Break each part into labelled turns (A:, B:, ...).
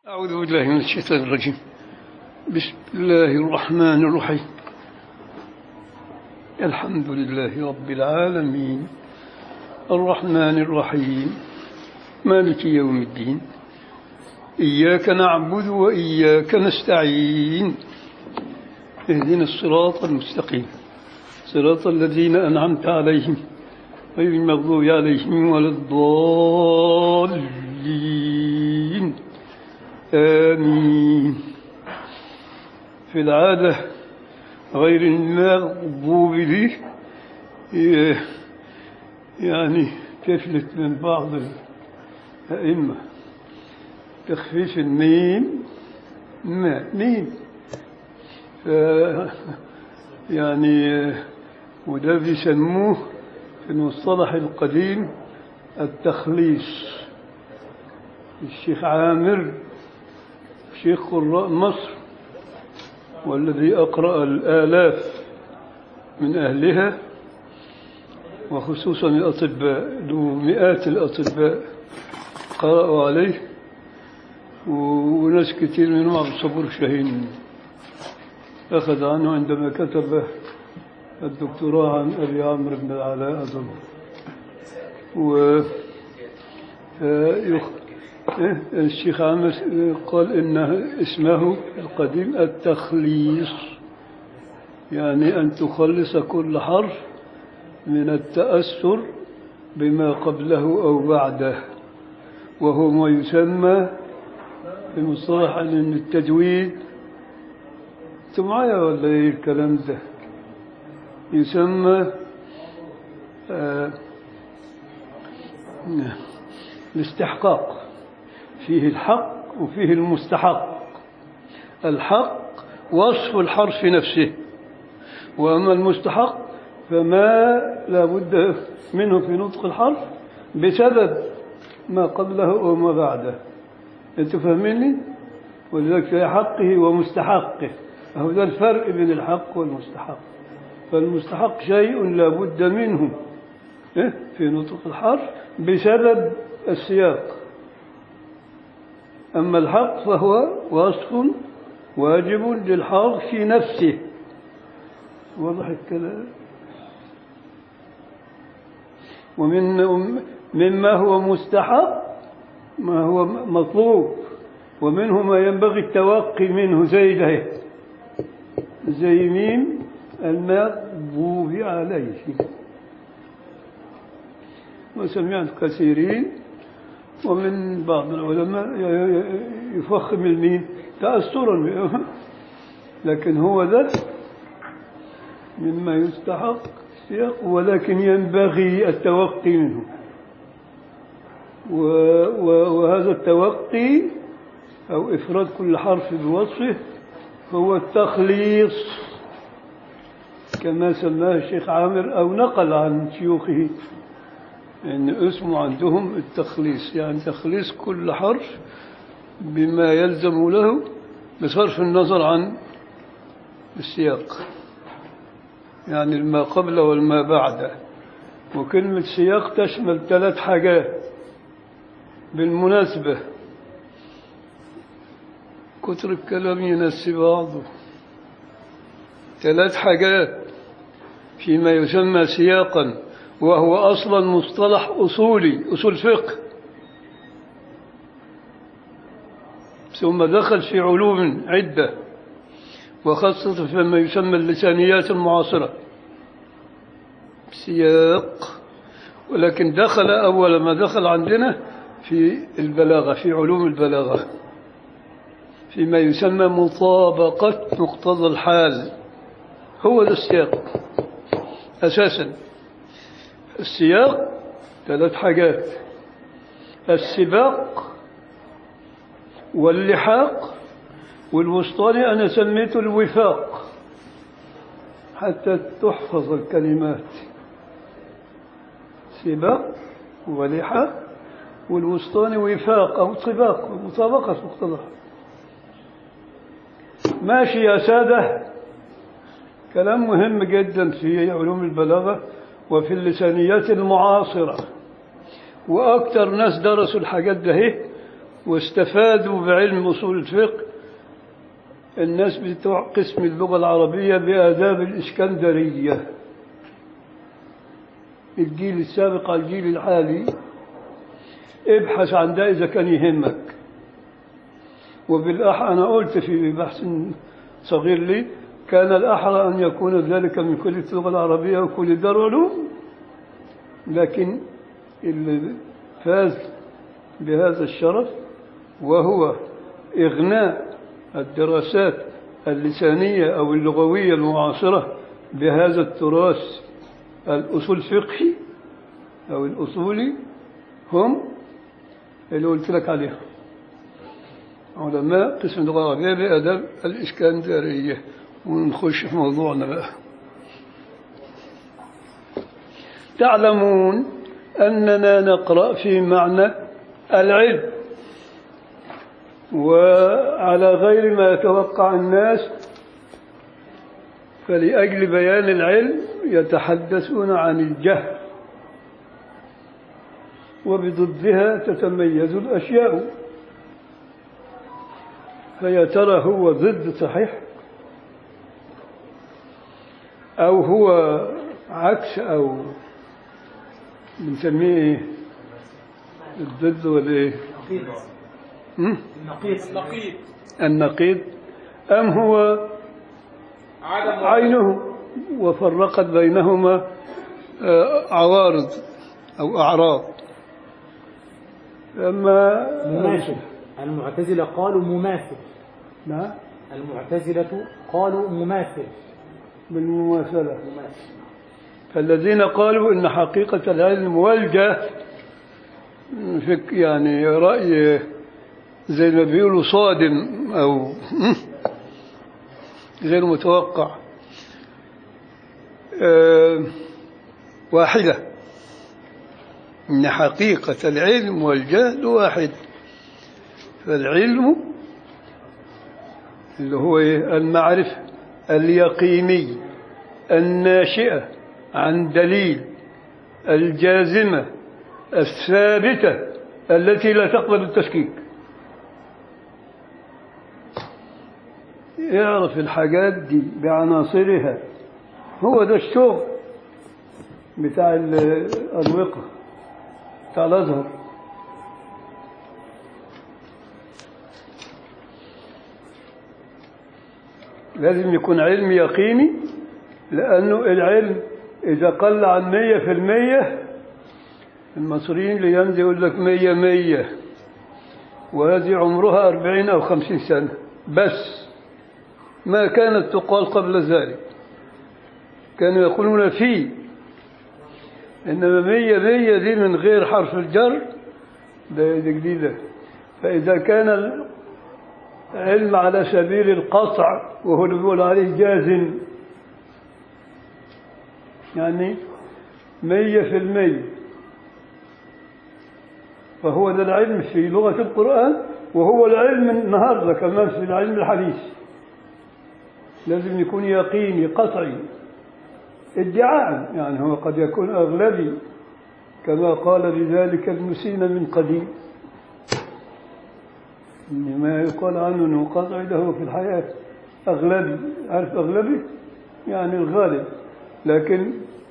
A: أعوذ بالله من الشيطان الرجيم بسم الله الرحمن الرحيم الحمد لله رب العالمين الرحمن الرحيم مالك يوم الدين إياك نعبد وإياك نستعين اهدنا الصراط المستقيم صراط الذين أنعمت عليهم غير المغضوب عليهم ولا الضالين آمين في العادة غير المغضوب به يعني تفلت من بعض الأئمة تخفيف الميم ما ميم ف يعني وده بيسموه في المصطلح القديم التخليص الشيخ عامر شيخ قراء مصر والذي أقرأ الآلاف من أهلها وخصوصا الأطباء له مئات الأطباء قرأوا عليه وناس كثير منهم عبد الصبور شاهين أخذ عنه عندما كتب الدكتوراه عن أبي عمرو بن العلاء أظن و يخ... الشيخ عامر قال إن اسمه القديم التخليص يعني أن تخلص كل حرف من التأثر بما قبله أو بعده وهو ما يسمى في مصطلح علم التجويد انتم معايا ولا ايه الكلام ده يسمى آه الاستحقاق فيه الحق وفيه المستحق الحق وصف الحرف نفسه وأما المستحق فما لا بد منه في نطق الحرف بسبب ما قبله أو ما بعده أنت فاهميني ولذلك في حقه ومستحقه هو ده الفرق بين الحق والمستحق فالمستحق شيء لا بد منه في نطق الحرف بسبب السياق أما الحق فهو وصف واجب للحرف في نفسه واضح الكلام ومن مما هو مستحق ما هو مطلوب ومنه ما ينبغي التوقي منه زي ده زي ميم المغضوب عليه وسمعت كثيرين ومن بعض العلماء يفخم الميم تأثرا لكن هو ده مما يستحق السياق ولكن ينبغي التوقي منه وهذا التوقي أو إفراد كل حرف بوصفه هو التخليص كما سماه الشيخ عامر أو نقل عن شيوخه أن يعني اسمه عندهم التخليص يعني تخليص كل حرف بما يلزم له بصرف النظر عن السياق يعني ما قبل والما بعد وكلمة سياق تشمل ثلاث حاجات بالمناسبة كتر الكلام ينسي بعضه ثلاث حاجات فيما يسمى سياقا وهو أصلا مصطلح أصولي أصول فقه ثم دخل في علوم عدة وخاصة فيما يسمى اللسانيات المعاصرة سياق ولكن دخل أول ما دخل عندنا في البلاغة في علوم البلاغة فيما يسمى مطابقة مقتضى الحال هو ده السياق أساسا السياق ثلاث حاجات السباق واللحاق والوسطاني أنا سميته الوفاق حتى تحفظ الكلمات سباق ولحاق والوسطاني وفاق أو طباق مطابقة مقتضى ماشي يا سادة كلام مهم جدا في علوم البلاغة وفي اللسانيات المعاصرة وأكثر ناس درسوا الحاجات ده واستفادوا بعلم أصول الفقه الناس بتوع قسم اللغة العربية بآداب الإسكندرية الجيل السابق على الجيل الحالي ابحث عن ده إذا كان يهمك وبالأح أنا قلت في بحث صغير لي كان الأحرى أن يكون ذلك من كلية اللغة العربية وكل دار علوم لكن اللي فاز بهذا الشرف وهو إغناء الدراسات اللسانية أو اللغوية المعاصرة بهذا التراث الأصول الفقهي أو الأصولي هم اللي قلت لك عليهم علماء قسم اللغة العربية بأدب الإسكندرية ونخش في موضوعنا بقى تعلمون أننا نقرأ في معنى العلم وعلى غير ما يتوقع الناس فلأجل بيان العلم يتحدثون عن الجهل وبضدها تتميز الأشياء فيا ترى هو ضد صحيح أو هو عكس أو بنسميه إيه؟ الضد ولا إيه؟ هم؟
B: النقيض
C: نقيض
A: النقيض أم هو
C: عدم
A: عينه وفرقت بينهما آه، عوارض أو أعراض أما
B: مماثل المعتزلة قالوا مماثل
A: نعم
B: المعتزلة قالوا مماثل
A: بالمماثلة
B: مماثل
A: فالذين قالوا إن حقيقة العلم والجهل فك يعني رأي زي ما بيقولوا صادم أو غير متوقع آه، واحدة إن حقيقة العلم والجهل واحد فالعلم اللي هو إيه؟ المعرفة اليقيني الناشئة عن دليل الجازمة الثابتة التي لا تقبل التشكيك يعرف الحاجات دي بعناصرها هو ده الشغل بتاع ال- الأروقة بتاع الأزهر لازم يكون علم يقيني لأنه العلم إذا قل عن مية في المية المصريين لينزل يقول لك مية مية وهذه عمرها أربعين أو خمسين سنة بس ما كانت تقال قبل ذلك كانوا يقولون في إنما مية مية دي من غير حرف الجر ده دي جديدة فإذا كان العلم على سبيل القطع وهو اللي بيقول عليه جازم يعني مية في المية فهو ده العلم في لغة القرآن وهو العلم النهاردة كمان في العلم الحديث لازم يكون يقيني قطعي ادعاء يعني هو قد يكون أغلبي كما قال بذلك المسين من قديم إن ما يقال عنه أنه قطعي له في الحياة أغلبي عارف أغلبي يعني الغالب لكن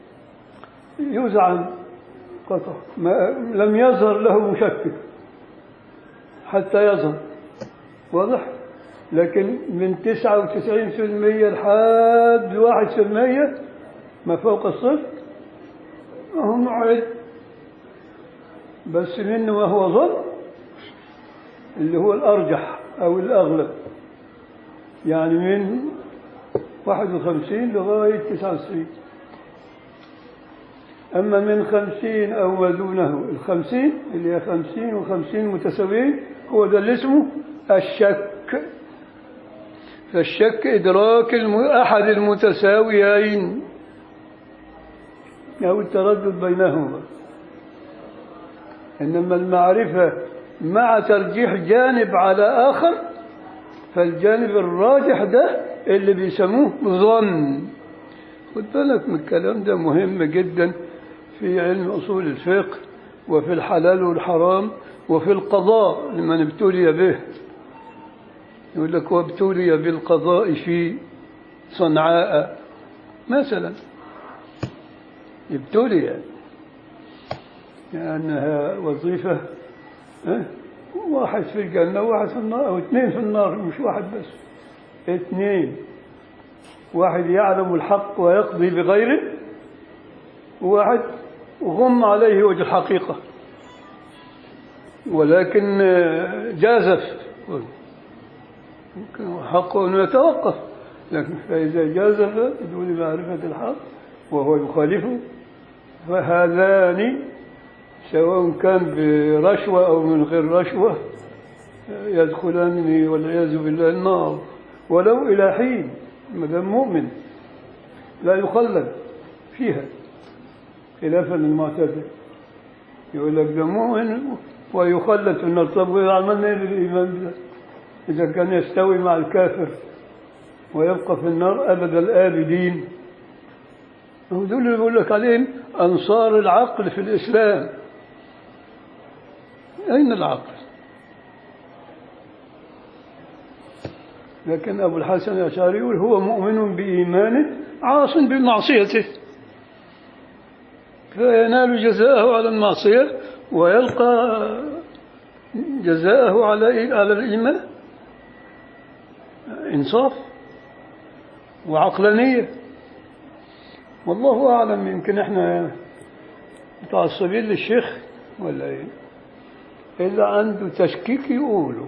A: يزعم قطع ما لم يظهر له مشكك حتى يظهر واضح لكن من تسعة وتسعين في المية لحد واحد في المية ما فوق الصفر هو معد بس منه ما هو ظن اللي هو الأرجح أو الأغلب يعني من واحد وخمسين لغاية تسعة وتسعين أما من خمسين أو ما دونه الخمسين اللي هي خمسين وخمسين متساويين هو ده اللي اسمه الشك فالشك إدراك الم... أحد المتساويين أو التردد بينهما إنما المعرفة مع ترجيح جانب على آخر فالجانب الراجح ده اللي بيسموه ظن خد بالك من الكلام ده مهم جدا في علم أصول الفقه وفي الحلال والحرام وفي القضاء لمن ابتلي به يقول لك وابتلي بالقضاء في صنعاء مثلا ابتلي لأنها وظيفة ها؟ واحد في الجنة وواحد في النار أو اثنين في النار مش واحد بس اثنين واحد يعلم الحق ويقضي بغيره وواحد غم عليه وجه الحقيقة ولكن آه، جازف يمكن حقه أنه يتوقف لكن فإذا جازف بدون معرفة الحق وهو يخالفه فهذان سواء كان برشوة أو من غير رشوة يدخلان والعياذ بالله النار ولو إلى حين ما دام مؤمن لا يخلد فيها خلافا للمعتزلة يقول لك ده مؤمن ويخلد في النار طب عملنا ايه للإيمان ده إذا كان يستوي مع الكافر ويبقى في النار أبد الآبدين هم دول اللي بيقول لك عليهم أنصار العقل في الإسلام أين العقل لكن أبو الحسن الأشعري يقول هو مؤمن بإيمانه عاص بمعصيته فينال جزاءه على المعصية ويلقى جزاءه على على الإيمان إنصاف وعقلانية والله أعلم يمكن إحنا متعصبين للشيخ ولا إيه إلا عنده تشكيك يقوله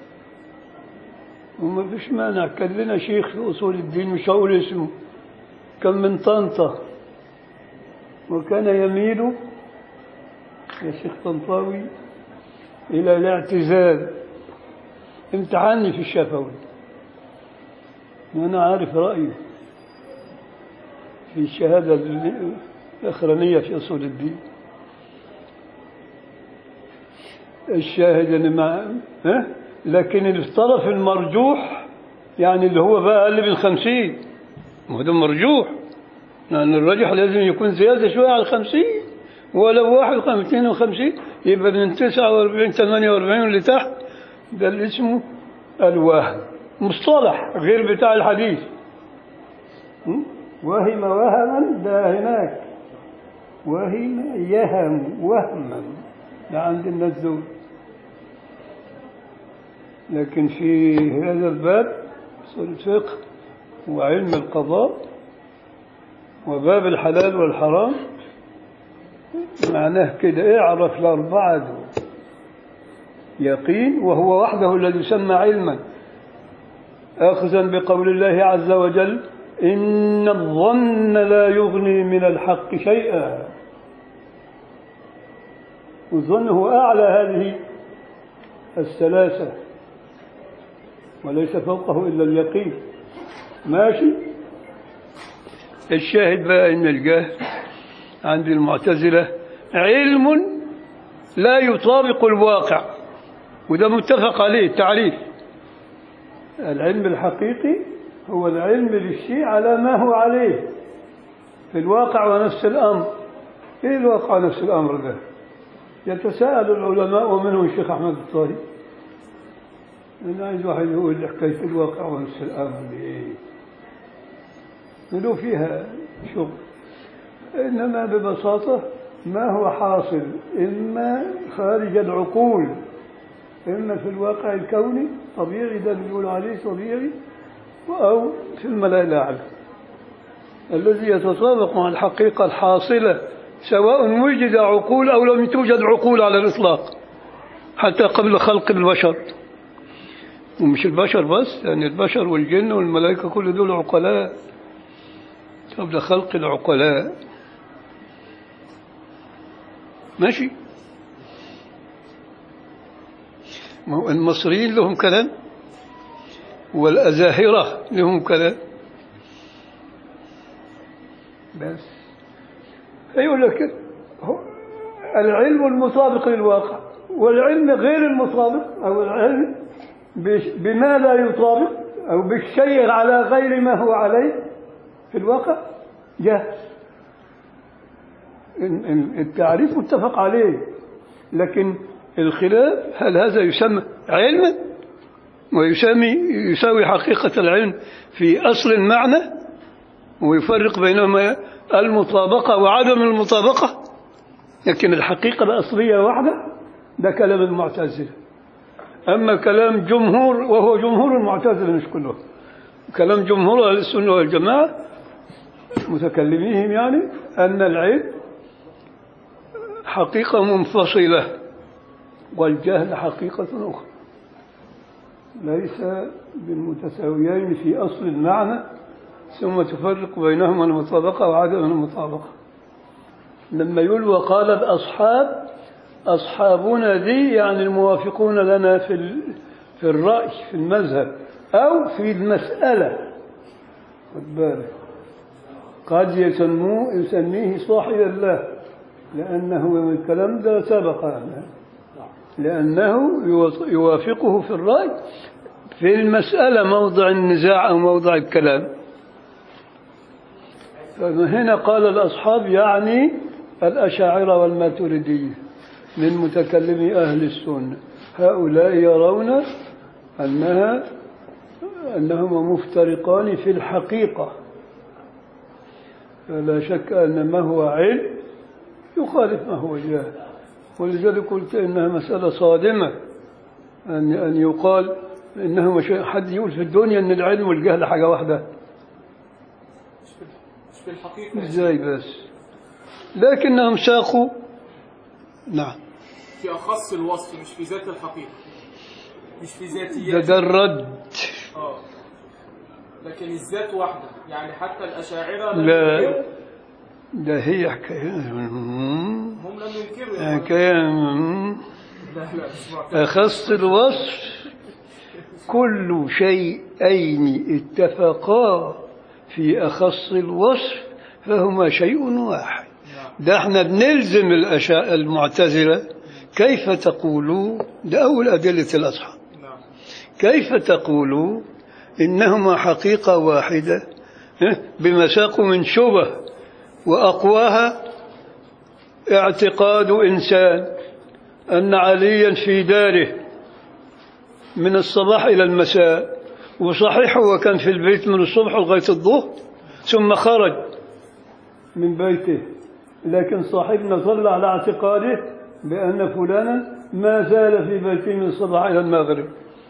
A: وما فيش مانع كان لنا شيخ في أصول الدين مش هقول اسمه كان من طنطا وكان يميل يا شيخ طنطاوي إلى الاعتزال امتحني في الشفوي وأنا عارف رأيه في الشهادة الأخرانية في أصول الدين الشاهد أن مع ها؟ لكن الطرف المرجوح يعني اللي هو بقى أقل من خمسين ما هو ده مرجوح لأن الرجح لازم يكون زيادة شوية على الخمسين ولو واحد خمسين وخمسين يبقى من تسعة واربعين ثمانية واربعين اللي تحت ده اللي اسمه الوهم مصطلح غير بتاع الحديث م? وهم وهما ده هناك وهم يهم وهما ده عند الناس دول لكن في هذا الباب أصول الفقه وعلم القضاء وباب الحلال والحرام معناه كده اعرف الأربعة دول يقين وهو وحده الذي يسمى علما أخذا بقول الله عز وجل إن الظن لا يغني من الحق شيئا والظن هو أعلى هذه الثلاثة وليس فوقه إلا اليقين ماشي الشاهد بقى إن الجهل عند المعتزلة علم لا يطابق الواقع وده متفق عليه التعريف العلم الحقيقي هو العلم للشيء على ما هو عليه في الواقع ونفس الأمر إيه الواقع ونفس الأمر ده يتساءل العلماء ومنهم الشيخ أحمد الطاهي أنا عايز واحد يقول لي حكاية الواقع ونفس الأمر دي إيه له فيها شغل إنما ببساطة ما هو حاصل إما خارج العقول إما في الواقع الكوني طبيعي ده اللي بيقولوا عليه طبيعي أو في الملأ الأعلى الذي يتطابق مع الحقيقة الحاصلة سواء وجد عقول أو لم توجد عقول على الإطلاق حتى قبل خلق البشر ومش البشر بس يعني البشر والجن والملائكة كل دول عقلاء قبل خلق العقلاء ماشي ما هو المصريين لهم كلام والأزاهرة لهم كلام بس فيقول لك هو العلم المطابق للواقع والعلم غير المطابق أو العلم بش- بما لا يطابق أو بالشيء على غير ما هو عليه في الواقع جهل ال- ال- التعريف متفق عليه لكن الخلاف هل هذا يسمى علما ويسمي يساوي حقيقة العلم في أصل المعنى ويفرق بينهما المطابقة وعدم المطابقة لكن الحقيقة الأصلية واحدة ده كلام المعتزلة أما كلام جمهور وهو جمهور المعتزلة مش كلهم كلام جمهور أهل السنة والجماعة متكلميهم يعني أن العلم حقيقة منفصلة والجهل حقيقة أخرى ليس بالمتساويين في أصل المعنى ثم تفرق بينهما المطابقة وعدم المطابقة لما يقول وقال الأصحاب أصحابنا دي يعني الموافقون لنا في ال- في الرأي في المذهب أو في المسألة خد بالك قد يسموه يسميه صاحب الله لأنه الكلام ده سبق يعني لأنه يوافق- يوافقه في الرأي في المسألة موضع النزاع أو موضع الكلام فهنا قال الأصحاب يعني الأشاعرة والماتريدية من متكلمي أهل السنة هؤلاء يرون أنها أنهما مفترقان في الحقيقة فلا شك أن ما هو علم يخالف ما هو جهل ولذلك قلت إنها مسألة صادمة أن أن يقال إنه شيء حد يقول في الدنيا إن العلم والجهل حاجة واحدة
C: مش في مش في الحقيقة
A: إزاي بس لكنهم ساقوا نعم
C: في أخص الوصف مش في ذات الحقيقة مش في
A: ده
C: ذاتيات
A: ده الرد
C: اه لكن الذات واحدة يعني حتى الأشاعرة لم
A: لا
C: ينكروا.
A: ده هي حكاية
C: هم لم ينكروا يا مولانا.
A: حكاية
C: لا لا مش معترف.
A: أخص الوصف كل شيئين اتفقا في أخص الوصف فهما شيء واحد
C: نعم
A: ده احنا بنلزم الأشاء المعتزلة كيف تقولوا ده أول أدلة الأصحاب
C: نعم
A: كيف تقولوا إنهما حقيقة واحدة ها؟ بما ساقوا من شبه وأقواها اعتقاد إنسان أن عليا في داره من الصباح إلى المساء وصحيح هو كان في البيت من الصبح لغاية الظهر ثم خرج من بيته لكن صاحبنا ظل على اعتقاده بأن فلانا ما زال في بيته من الصباح إلى المغرب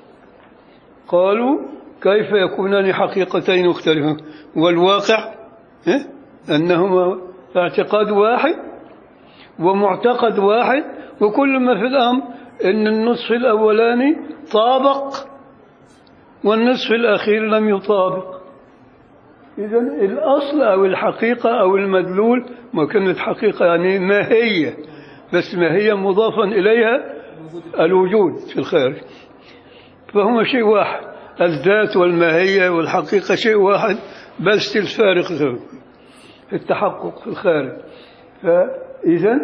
A: قالوا كيف يكونان حقيقتين مختلفة والواقع إيه؟ أنهما اعتقاد واحد ومعتقد واحد وكل ما في الأمر أن النصف الأولاني طابق والنصف الأخير لم يطابق إذا الأصل أو الحقيقة أو المدلول ما كانت حقيقة يعني ما هي بس ما هي مضافا إليها الوجود في الخارج فهما شيء واحد الذات والماهية والحقيقة شيء واحد بس الفارق في التحقق في الخارج فإذا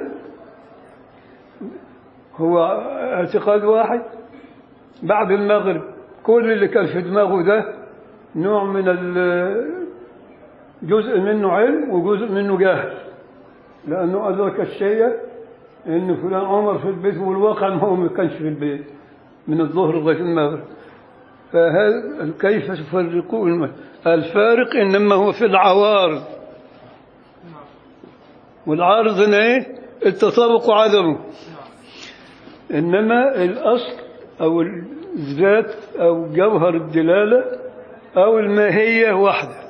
A: هو اعتقاد واحد بعد المغرب كل اللي كان في دماغه ده نوع من ال- جزء منه علم وجزء منه جهل لأنه أدرك الشيء إن فلان عمر في البيت والواقع ما هو ما كانش في البيت من الظهر لغاية المغرب فهل كيف تفرقون الفارق إنما هو في العوارض والعارض هنا إيه التطابق وعدمه إنما الأصل أو الذات أو جوهر الدلالة أو الماهية واحدة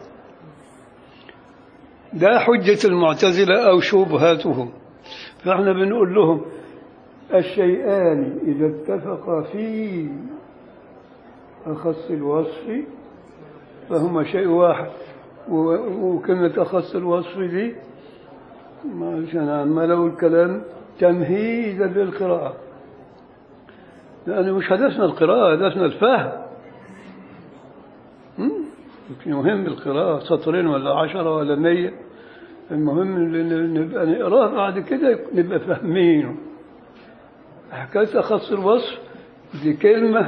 A: ده حجة المعتزلة أو شبهاتهم فإحنا بنقول لهم الشيئان إذا اتفقا في أخص الوصف فهما شيء واحد و- وكلمة أخص الوصف دي معلش أنا عمال أقول كلام تمهيدا للقراءة لأن مش هدفنا القراءة هدفنا الفهم هم؟ مهم القراءة سطرين ولا عشرة ولا مية المهم إن نبقى نقراه بعد كده نبقى فاهمينه حكاية أخص الوصف دي كلمة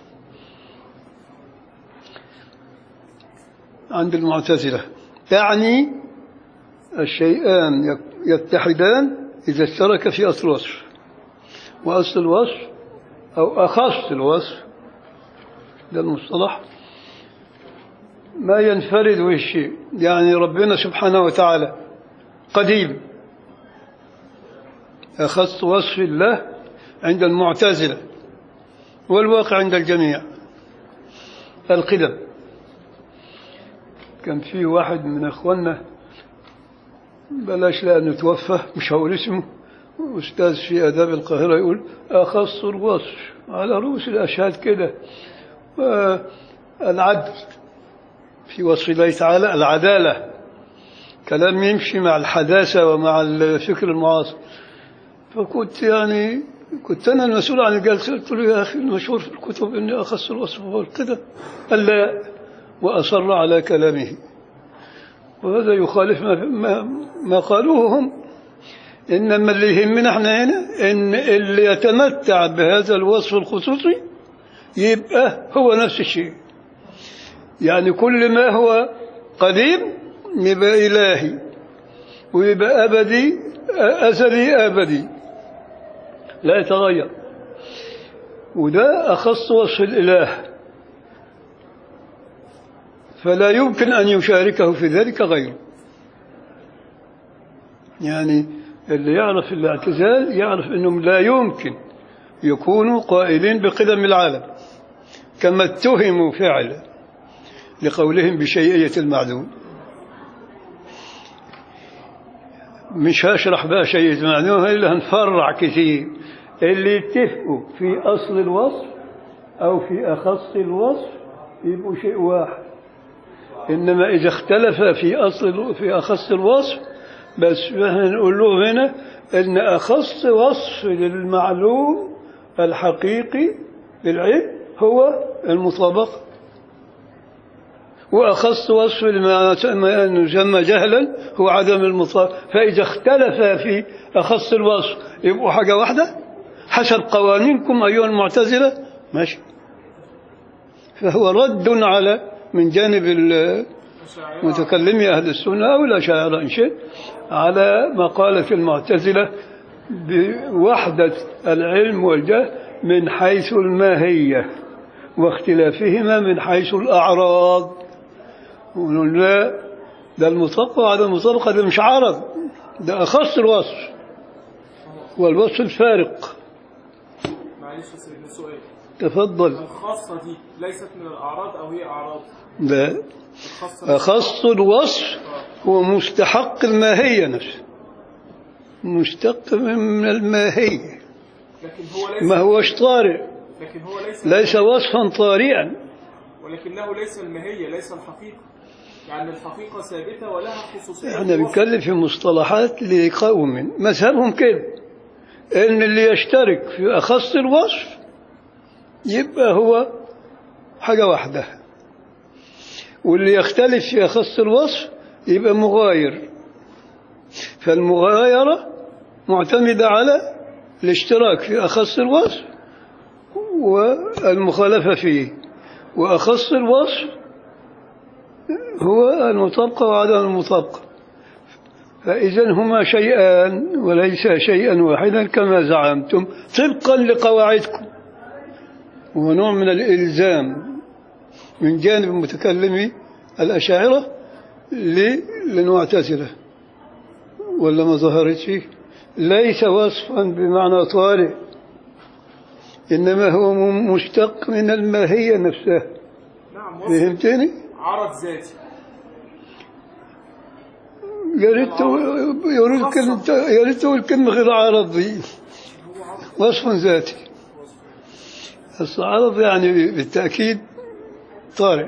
A: عند المعتزلة يعني الشيئان يتحدان إذا اشترك في أصل الوصف وأصل الوصف أو أخص الوصف ده المصطلح ما ينفرد به الشيء يعني ربنا سبحانه وتعالى قديم أخص وصف الله عند المعتزلة والواقع عند الجميع القدم كان في واحد من أخواننا بلاش لأنه توفى مش هقول اسمه أستاذ في آداب القاهرة يقول أخص الوصف على رؤوس الأشهاد كده العدل في وصف الله تعالى العدالة كلام يمشي مع الحداثة ومع الفكر المعاصر فكنت يعني كنت أنا المسؤول عن الجلسة قلت له يا أخي المشهور في الكتب إني أخص الوصف هو القدم قال لا وأصر على كلامه وهذا يخالف ما, ما, ما قالوه هم إنما اللي يهمنا احنا هنا إن اللي يتمتع بهذا الوصف الخصوصي يبقى هو نفس الشيء يعني كل ما هو قديم يبقى إلهي ويبقى أبدي أزلي أبدي لا يتغير وده أخص وصف الإله فلا يمكن أن يشاركه في ذلك غيره يعني اللي يعرف الاعتزال يعرف أنهم لا يمكن يكونوا قائلين بقدم العالم كما اتهموا فعلا لقولهم بشيئية المعدوم مش هشرح بقى شيئية المعدوم إلا هنفرع كثير اللي يتفقوا في أصل الوصف أو في أخص الوصف يبقوا شيء واحد إنما إذا اختلف في أصل في أخص الوصف بس احنا نقول له هنا إن أخص وصف للمعلوم الحقيقي للعلم هو المطابقة وأخص وصف لما يسمى جهلا هو عدم المطابقة فإذا اختلف في أخص الوصف يبقوا حاجة واحدة حسب قوانينكم أيها المعتزلة ماشي فهو رد على من جانب متكلمي أهل السنة أو الأشاعرة إن شئت على مقالة المعتزلة بوحدة العلم والجهل من حيث الماهية واختلافهما من حيث الأعراض ونقول لا ده المطابقة وعدم المطابقة ده مش عرض ده أخص الوصف والوصف الفارق
C: معلش يا سيدنا سؤال
A: تفضل
C: الخاصة دي ليست من الأعراض أو هي أعراض
A: لا
C: الخاصة
A: أخص الوصف هو مستحق الماهية نفسه مشتق من الماهية
C: لكن هو ليس
A: ما هوش طارئ
C: لكن هو ليس
A: ليس وصفا طارئا
C: ولكنه ليس الماهية ليس الحقيقة يعني الحقيقة ثابتة ولها خصوصية
A: احنا
C: في الوصف.
A: بنتكلم في مصطلحات لقوم مذهبهم كده ان اللي يشترك في اخص الوصف يبقى هو حاجة واحدة واللي يختلف في اخص الوصف يبقى مغاير فالمغايرة معتمدة على الاشتراك في أخص الوصف والمخالفة فيه وأخص الوصف هو المطابقة وعدم المطابقة فإذا هما شيئان وليس شيئا واحدا كما زعمتم طبقا لقواعدكم هو نوع من الإلزام من جانب متكلمي الأشاعرة ل- للمعتزلة ولا ما ظهرتش ليس وصفا بمعنى طارئ إنما هو م- مشتق من الماهية نفسها
C: نعم وصف
A: فهمتني؟
C: عرض ذاتي
A: يا ريت يا ريت كلمة يا ريت تقول كلمة غير عرض دي وصف ذاتي أصل عرض يعني بالتأكيد طارئ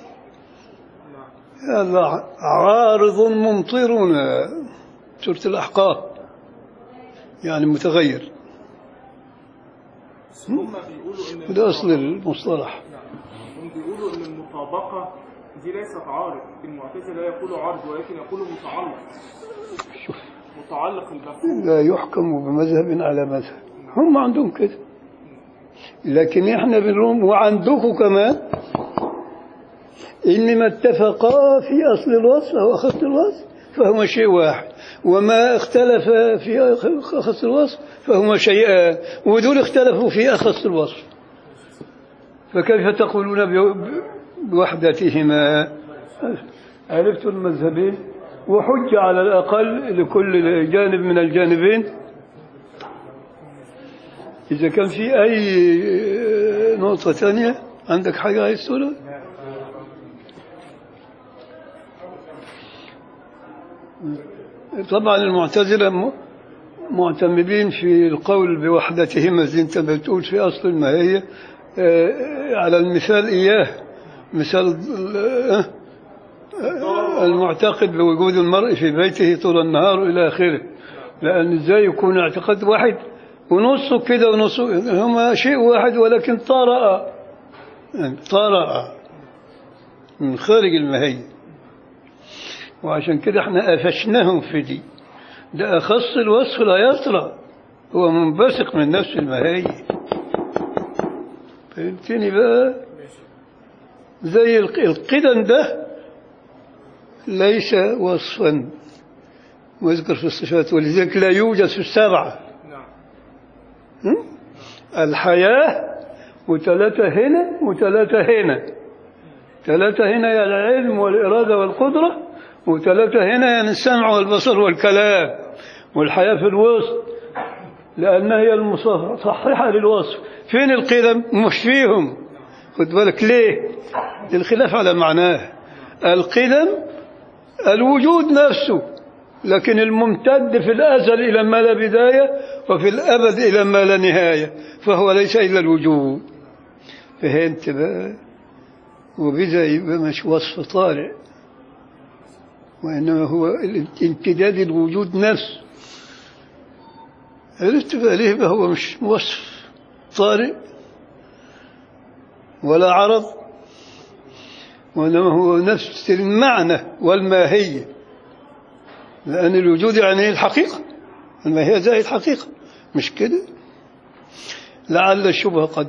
C: نعم
A: هذا عارض ممطرنا سورة الأحقاف يعني متغير
C: بس هم بيقولوا ان
A: وده أصل المصطلح
C: نعم. هم بيقولوا ان المطابقة دي ليست عارض المعتزلة لا يقولوا عارض ولكن يقولوا متعلق
A: شوف
C: متعلق المفهوم
A: لا يحكم بمذهب على مذهب هم عندهم كده لكن احنا بنقول وعندكم كمان انما اتفقا في اصل الوصف او اخذت الوصف فهما شيء واحد وما اختلف في أخص الوصف فهما شيئان ودول اختلفوا في أخص الوصف فكيف تقولون ب- بوحدتهما عرفت المذهبين وحج على الأقل لكل جانب من الجانبين إذا كان في أي نقطة ثانية عندك حاجة عايز تقولها؟ طبعا المعتزلة م- معتمدين في القول بوحدتهما زي انت بتقول في أصل الماهية آه، على المثال إياه مثال آه، آه، المعتقد بوجود المرء في بيته طول النهار إلى آخره لأن إزاي يكون اعتقاد واحد ونصه كده ونصه هما شيء واحد ولكن طرأ يعني طرأ من خارج الماهية وعشان كده احنا قفشناهم في دي ده أخص الوصف لا يطرأ هو منبثق من نفس الماهية فهمتني بقى زي الق- القدم ده ليس وصفا ويذكر في الصفات ولذلك لا يوجد في السبعة
C: نعم
A: هم؟ الحياة وثلاثة هنا وثلاثة هنا ثلاثة هنا يا العلم والإرادة والقدرة وثلاثة هنا يعني السمع والبصر والكلام والحياة في الوسط لأنها هي المصححة للوصف فين القدم مش فيهم خد بالك ليه الخلاف على معناه القدم الوجود نفسه لكن الممتد في الأزل إلى ما لا بداية وفي الأبد إلى ما لا نهاية فهو ليس إلا الوجود فهمت بقى وبذا يبقى مش وصف طارئ وإنما هو امتداد الوجود نفسه عرفت بقى ليه بقى هو مش وصف طارئ ولا عرض وإنما هو نفس المعنى والماهية لأن الوجود يعني الحقيقة الماهية زي الحقيقة مش كده لعل الشبهة قد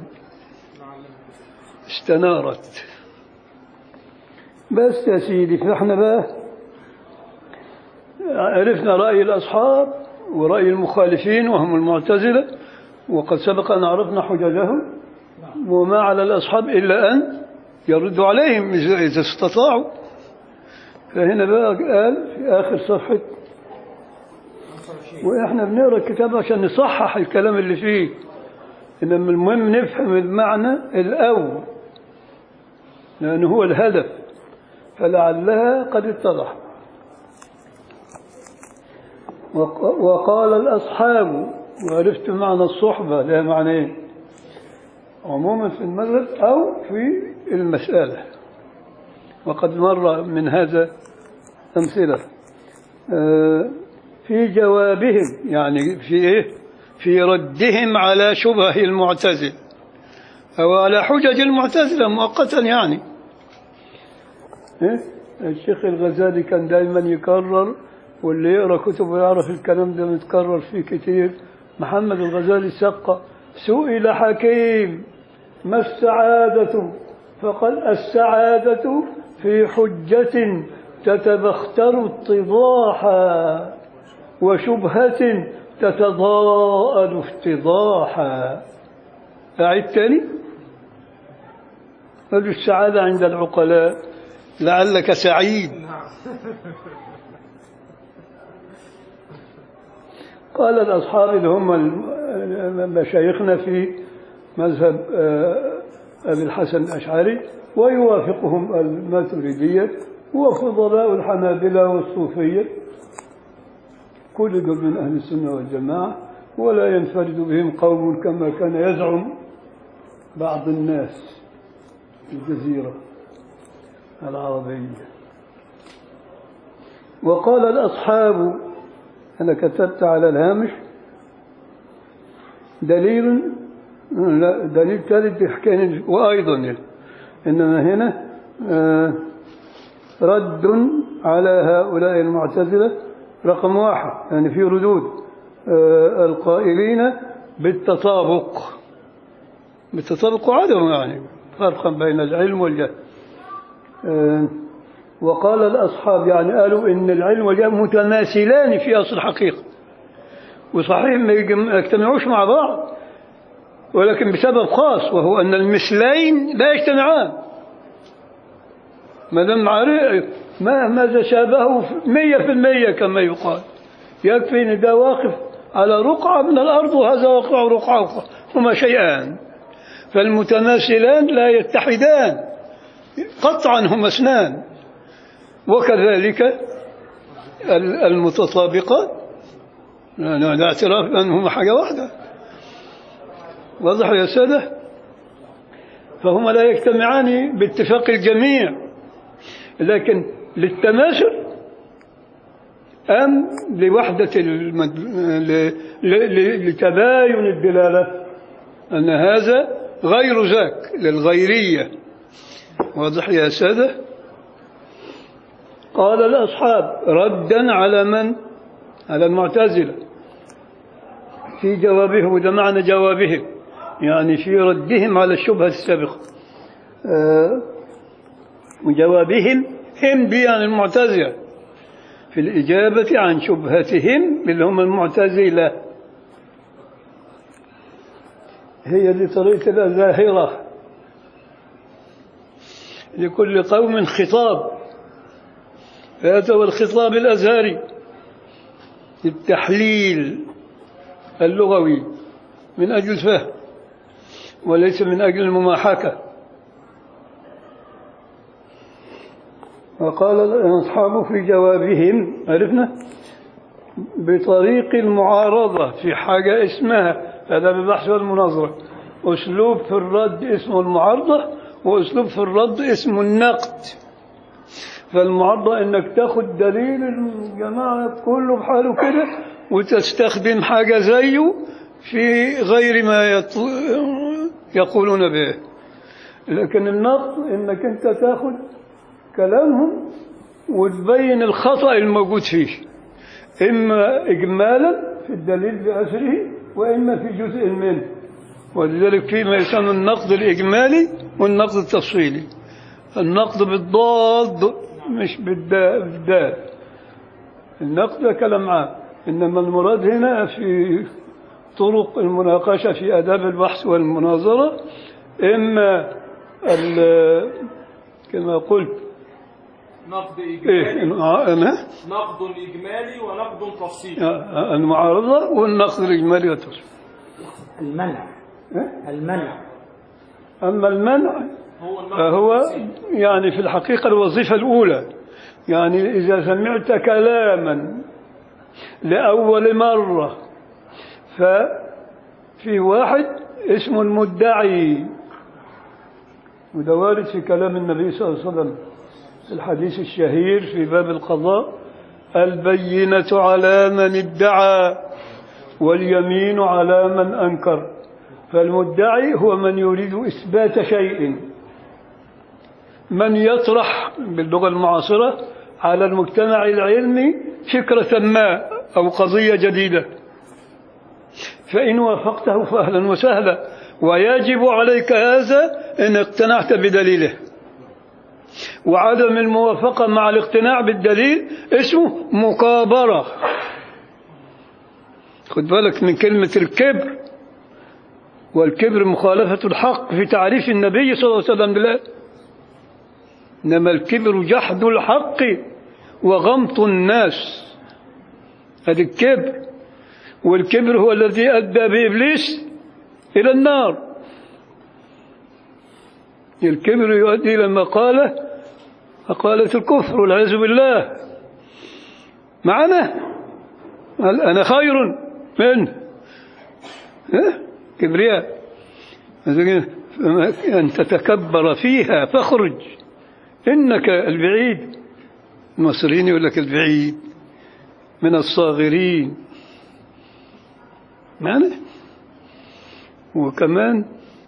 A: استنارت بس يا سيدي فاحنا بقى عرفنا رأي الأصحاب ورأي المخالفين وهم المعتزلة وقد سبق أن عرفنا حججهم وما على الأصحاب إلا أن يردوا عليهم إذا إذا استطاعوا فهنا بقى قال في آخر صفحة وإحنا بنقرأ الكتاب عشان نصحح الكلام اللي فيه إنما المهم نفهم المعنى الأول لأنه هو الهدف فلعلها قد اتضح وق- وقال الأصحاب وعرفت معنى الصحبة لها معنيين عموما في المذهب أو في المسألة وقد مر من هذا أمثلة آه، في جوابهم يعني في إيه في ردهم على شبه المعتزل أو على حجج المعتزلة مؤقتا يعني إيه؟ الشيخ الغزالي كان دائما يكرر واللي يقرأ كتبه يعرف الكلام ده متكرر فيه كتير محمد الغزالي سقى سئل حكيم ما السعادة فقال السعادة في حجة تتبختر اتضاحا وشبهة تتضاءل افتضاحا أعيد تاني قالوا السعادة عند العقلاء لعلك سعيد قال الأصحاب اللي هم الم- مشايخنا في مذهب آه، أبي الحسن الأشعري ويوافقهم الماتريدية وفضلاء الحنابلة والصوفية كل دول من أهل السنة والجماعة ولا ينفرد بهم قوم كما كان يزعم بعض الناس في الجزيرة العربية وقال الأصحاب أنا كتبت على الهامش دليل لا دليل ثالث بحكاية وأيضا إنما هنا آه، رد على هؤلاء المعتزلة رقم واحد يعني في ردود آه، القائلين بالتطابق بالتطابق وعدم يعني فرقا بين العلم والجهل آه، وقال الأصحاب يعني قالوا إن العلم والجهل متماثلان في أصل الحقيقة وصحيح ما يجم- ما يجتمعوش مع بعض ولكن بسبب خاص وهو أن المثلين لا يجتمعان ما دام عارف مهما تشابهوا مية في المية كما يقال يكفي ان ده واقف على رقعة من الأرض وهذا واقف على رقعة أخرى هما شيئان فالمتماثلان لا يتحدان قطعا هما اثنان وكذلك ال- المتطابقات لا لا اعتراف بأنهما حاجة واحدة واضح يا سادة فهما لا يجتمعان باتفاق الجميع لكن للتماثل أم لوحدة المد... ل... ل... ل... لتباين الدلالة أن هذا غير ذاك للغيرية واضح يا سادة قال الأصحاب ردا على من على المعتزلة في جوابه وده معنى جوابهم يعني في ردهم على الشبهة السابقة آه، وجوابهم هم دي عن المعتزلة في الإجابة عن شبهتهم اللي هم المعتزلة هي دي طريقة الأزاهرة لكل قوم خطاب هذا هو الخطاب الأزهري التحليل اللغوي من أجل الفهم وليس من أجل المماحكة وقال الأصحاب في جوابهم عرفنا بطريق المعارضة في حاجة اسمها هذا ببحث والمناظرة أسلوب في الرد اسمه المعارضة وأسلوب في الرد اسمه النقد فالمعارضة انك تاخد دليل الجماعة كله بحاله كده وتستخدم حاجة زيه في غير ما يطل... يقولون به لكن النقد انك انت تاخد كلامهم وتبين الخطأ الموجود فيه إما إجمالا في الدليل بأسره وإما في جزء منه ولذلك فيما يسمى النقد الإجمالي والنقد التفصيلي النقد بالضاد مش بالدا- بالدال النقد ده كلام عام إنما المراد هنا في طرق المناقشة في آداب البحث والمناظرة إما ال- كما قلت
C: نقد
A: إيه
C: إجمالي
A: أنا
C: نقد إجمالي ونقد تفصيلي
A: المعارضة والنقد الإجمالي والتفصيل
B: المنع
A: إيه؟
B: المنع
A: أما المنع
C: هو النقد
A: فهو
C: التفصيلي.
A: يعني في الحقيقة الوظيفة الأولى يعني إذا سمعت كلاما لأول مرة ففي واحد اسمه المدعي وده وارد في كلام النبي صلى الله عليه وسلم الحديث الشهير في باب القضاء البينة على من ادعى واليمين على من أنكر فالمدعي هو من يريد إثبات شيء من يطرح باللغة المعاصرة على المجتمع العلمي فكرة ما أو قضية جديدة فإن وافقته فأهلا وسهلا ويجب عليك هذا إن اقتنعت بدليله وعدم الموافقة مع الاقتناع بالدليل اسمه مكابرة خد بالك من كلمة الكبر والكبر مخالفة الحق في تعريف النبي صلى الله عليه وسلم بالله إنما الكبر جحد الحق وغمط الناس هذا الكبر والكبر هو الذي أدى بإبليس إلى النار الكبر يؤدي إلى مقالة مقالة الكفر والعياذ بالله معنا قال أنا خير منه ها؟ كبرياء فما أن تتكبر فيها فاخرج إنك البعيد المصريين يقول لك البعيد من الصاغرين معنى وكمان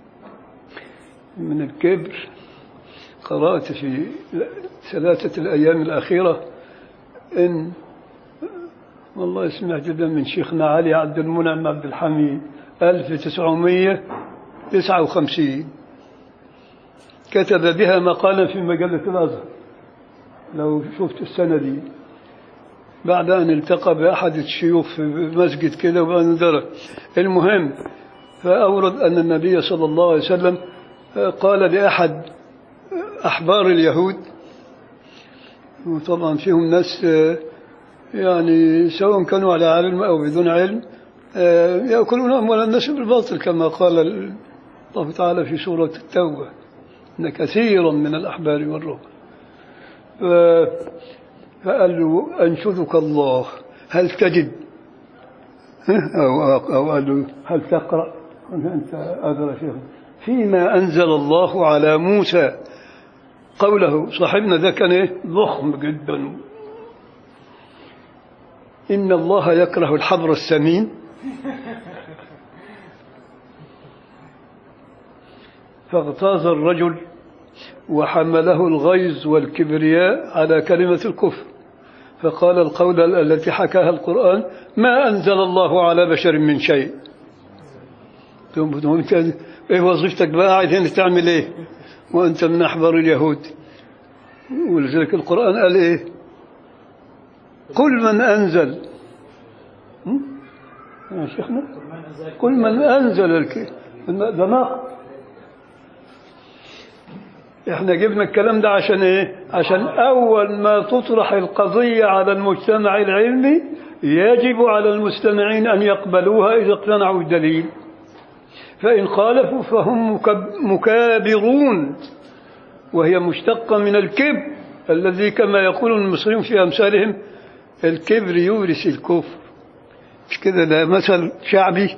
A: من الكبر قرأت في ثلاثة الأيام الأخيرة إن والله سمعت ده من شيخنا علي عبد المنعم عبد الحميد 1959 كتب بها مقالا في مجلة الأزهر لو شفت السنة دي بعد أن التقى بأحد الشيوخ في مسجد كده وبعدين درك المهم فأورد أن النبي صلى الله عليه وسلم قال لأحد أحبار اليهود وطبعا فيهم ناس يعني سواء كانوا على علم أو بدون علم يأكلون أموال الناس بالباطل كما قال الله تعالى في سورة التوبة إن كثيرا من الأحبار والرهبان فقال له أنشدك الله هل تجد أو, أو قال له هل تقرأ قال أنت أدرى شيخ فيما أنزل الله على موسى قوله صاحبنا ده كان إيه؟ ضخم جدا إن الله يكره الحبر السمين فاغتاظ الرجل وحمله الغيظ والكبرياء على كلمة الكفر فقال القول التي حكاها القرآن ما أنزل الله على بشر من شيء ثم انت ايه وظيفتك بقى عايزين تعمل ايه وانت من احبار اليهود ولذلك القرآن قال ايه قل من انزل هم؟ يا شيخنا قل من انزل الكتاب ده ناقض احنا جبنا الكلام ده عشان ايه عشان اول ما تطرح القضية على المجتمع العلمي يجب على المستمعين ان يقبلوها اذا اقتنعوا الدليل فان خالفوا فهم مكب- مكابرون وهي مشتقة من الكبر الذي كما يقول المصريون في امثالهم الكبر يورث الكفر مش كده ده مثل شعبي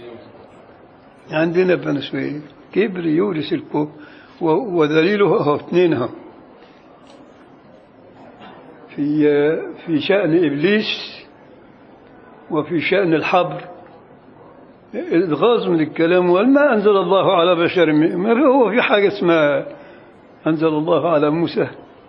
A: عندنا في بني سويف كبر يورث الكفر و- ودليله هو اثنين هم. في في شأن إبليس وفي شأن الحبر الغاز من الكلام وما أنزل الله على بشر من ما هو في حاجة اسمها أنزل الله على موسى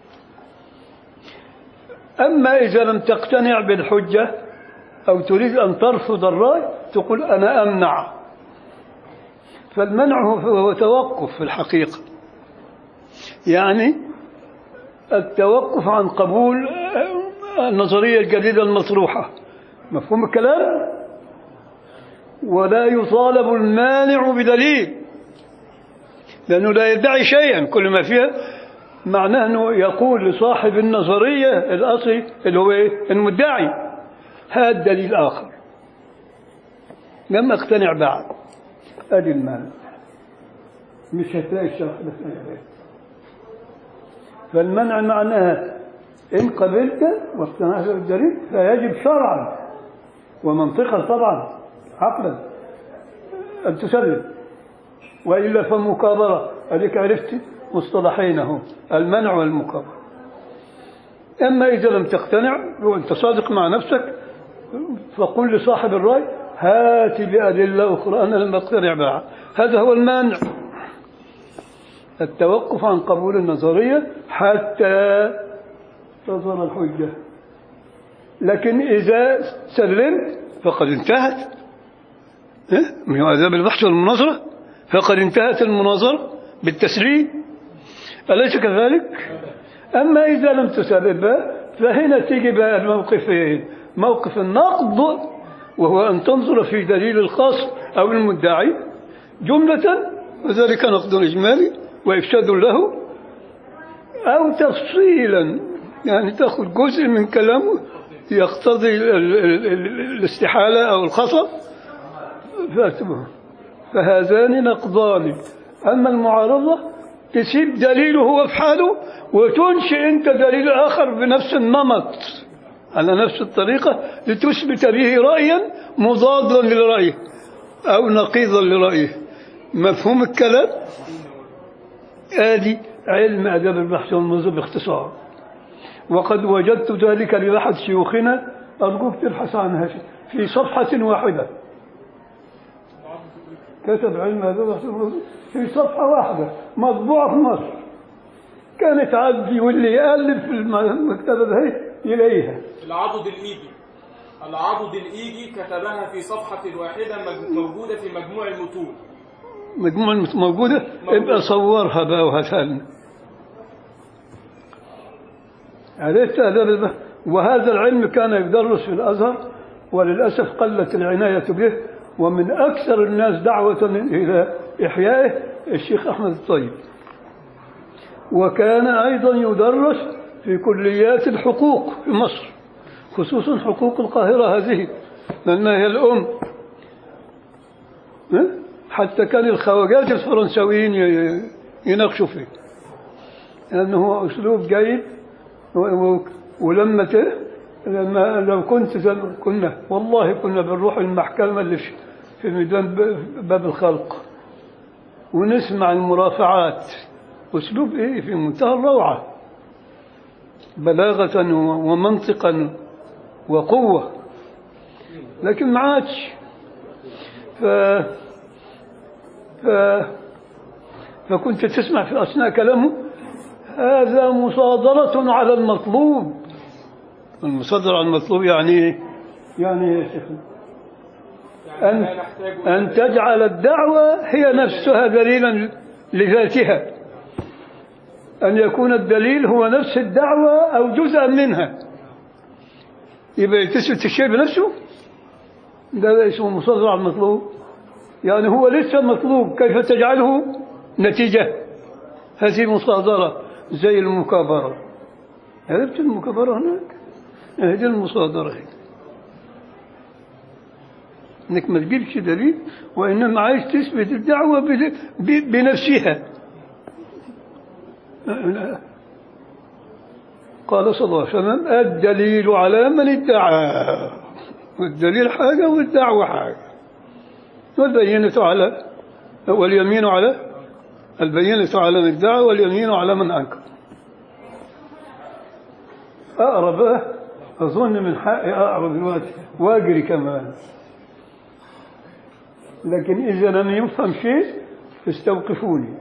A: أما إذا لم تقتنع بالحجة أو تريد أن ترفض الرأي تقول أنا أمنع فالمنع هو توقف في الحقيقة يعني التوقف عن قبول النظرية الجديدة المطروحة مفهوم الكلام ولا يطالب المانع بدليل لأنه لا يدعي شيئا كل ما فيها معناه أنه يقول لصاحب النظرية الأصلي اللي هو إيه؟ المدعي هات دليل آخر لم أقتنع بعد أدي المانع مش هتلاقي الشرح ده في أي حاجة. فالمنع معناها إن قبلت واقتنعت بالدليل فيجب شرعا ومنطقا طبعا عقلا أن تسلم وإلا فمكابرة أديك عرفت مصطلحين هم المنع والمكابرة أما إذا لم تقتنع وأنت صادق مع نفسك فقل لصاحب الرأي هات بأدلة أخرى أنا لم أقتنع بها هذا هو المانع التوقف عن قبول النظرية حتى تظهر الحجة لكن إذا سلمت فقد انتهت ها؟ من آداب البحث والمناظرة فقد انتهت المناظرة بالتسليم أليس كذلك؟ أما إذا لم تسلم بها فهنا تيجي بقى الموقفين موقف النقد وهو أن تنظر في دليل الخاص أو المدعي جملة وذلك نقد إجمالي وإفساد له أو تفصيلا يعني تأخذ جزء من كلامه يقتضي ال- ال- ال- الاستحالة أو الخطأ فأتبه فهذان نقضان أما المعارضة تسيب دليله هو في حاله وتنشئ أنت دليل آخر بنفس النمط على نفس الطريقة لتثبت به رأيا مضادا لرأيه أو نقيضا لرأيه مفهوم الكلام آدي علم آداب البحث والنظر باختصار وقد وجدت ذلك لأحد شيوخنا أرجوك تبحث عنها في صفحة واحدة كتب علم آداب البحث والنظر في صفحة واحدة مطبوعة في مصر كانت عبدي واللي يقلب في المكتبة ده يلاقيها
C: العضد الإيجي العضد الإيجي كتبها في صفحة واحدة مج- موجودة في مجموع المتون
A: مجموعة المت- موجودة ابقى صورها بقى وهاتها لنا عرفت آداب البحث وهذا العلم كان يدرس في الأزهر وللأسف قلت العناية به ومن أكثر الناس دعوة إلى إحيائه الشيخ أحمد الطيب وكان أيضا يدرس في كليات الحقوق في مصر خصوصا حقوق القاهرة هذه لأنها هي الأم ها؟ حتى كان الخواجات الفرنسويين ي- يناقشوا فيه لأنه أسلوب جيد و- و- ولما ت- لما لو كنت زي ما كنا والله كنا بنروح المحكمة اللي في- في ميدان ب- باب الخلق ونسمع المرافعات أسلوب إيه في منتهى الروعة بلاغة و- ومنطقا وقوة لكن ما عادش ف... ف... فكنت تسمع في أثناء كلامه هذا مصادرة على المطلوب المصادرة على المطلوب يعني إيه؟ يعني إيه يا شيخ
C: يعني
A: أن,
C: لا نحتاج
A: أن تجعل الدعوة هي نفسها دليلا لذاتها أن يكون الدليل هو نفس الدعوة أو جزءا منها يبقى تثبت الشيء بنفسه ده اسمه مصادرة على المطلوب يعني هو لسه مطلوب كيف تجعله نتيجة هذه مصادرة زي المكابرة عرفت المكابرة هناك هذه المصادرة هي انك ما تجيبش دليل وانما عايز تثبت الدعوه بد- ب- بنفسها قال صلى الله عليه وسلم الدليل على من ادعى والدليل حاجه والدعوه حاجه والبينة على واليمين على البينة على من ادعى واليمين على من انكر اقرب اظن من حقي اقرب دلوقتي واجري كمان لكن إذا لم يفهم شيء فاستوقفوني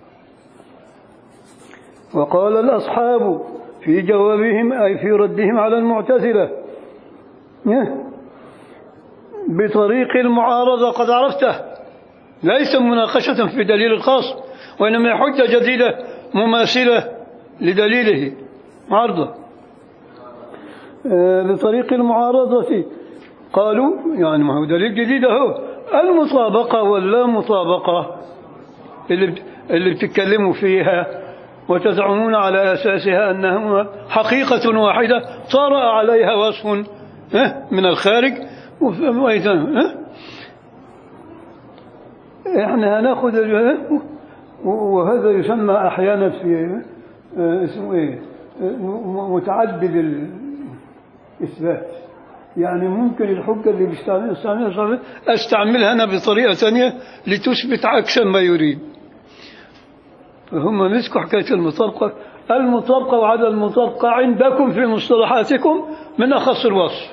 A: وقال الأصحاب في جوابهم أي في ردهم على المعتزلة نه. بطريق المعارضة قد عرفته ليس مناقشة في دليل الخاص وإنما حجة جديدة مماثلة لدليله عرضه آه، بطريق المعارضة قالوا يعني ما هو دليل جديد اهو المطابقة واللا مطابقة اللي بت- اللي بتتكلموا فيها وتزعمون على أساسها أنها حقيقة واحدة طرأ عليها وصف ها، من الخارج وف- وإذا ها؟ احنا هناخد ال- وهذا يسمى أحيانا في آه، اسمه ايه آه، م- متعدد الإثبات يعني ممكن الحجة اللي بيستعملها استعملها صحيح استعملها أنا بطريقة ثانية لتثبت عكس ما يريد فهم مسكوا حكاية المطابقة المطابقة وعدم المطابقة عندكم في مصطلحاتكم من أخص الوصف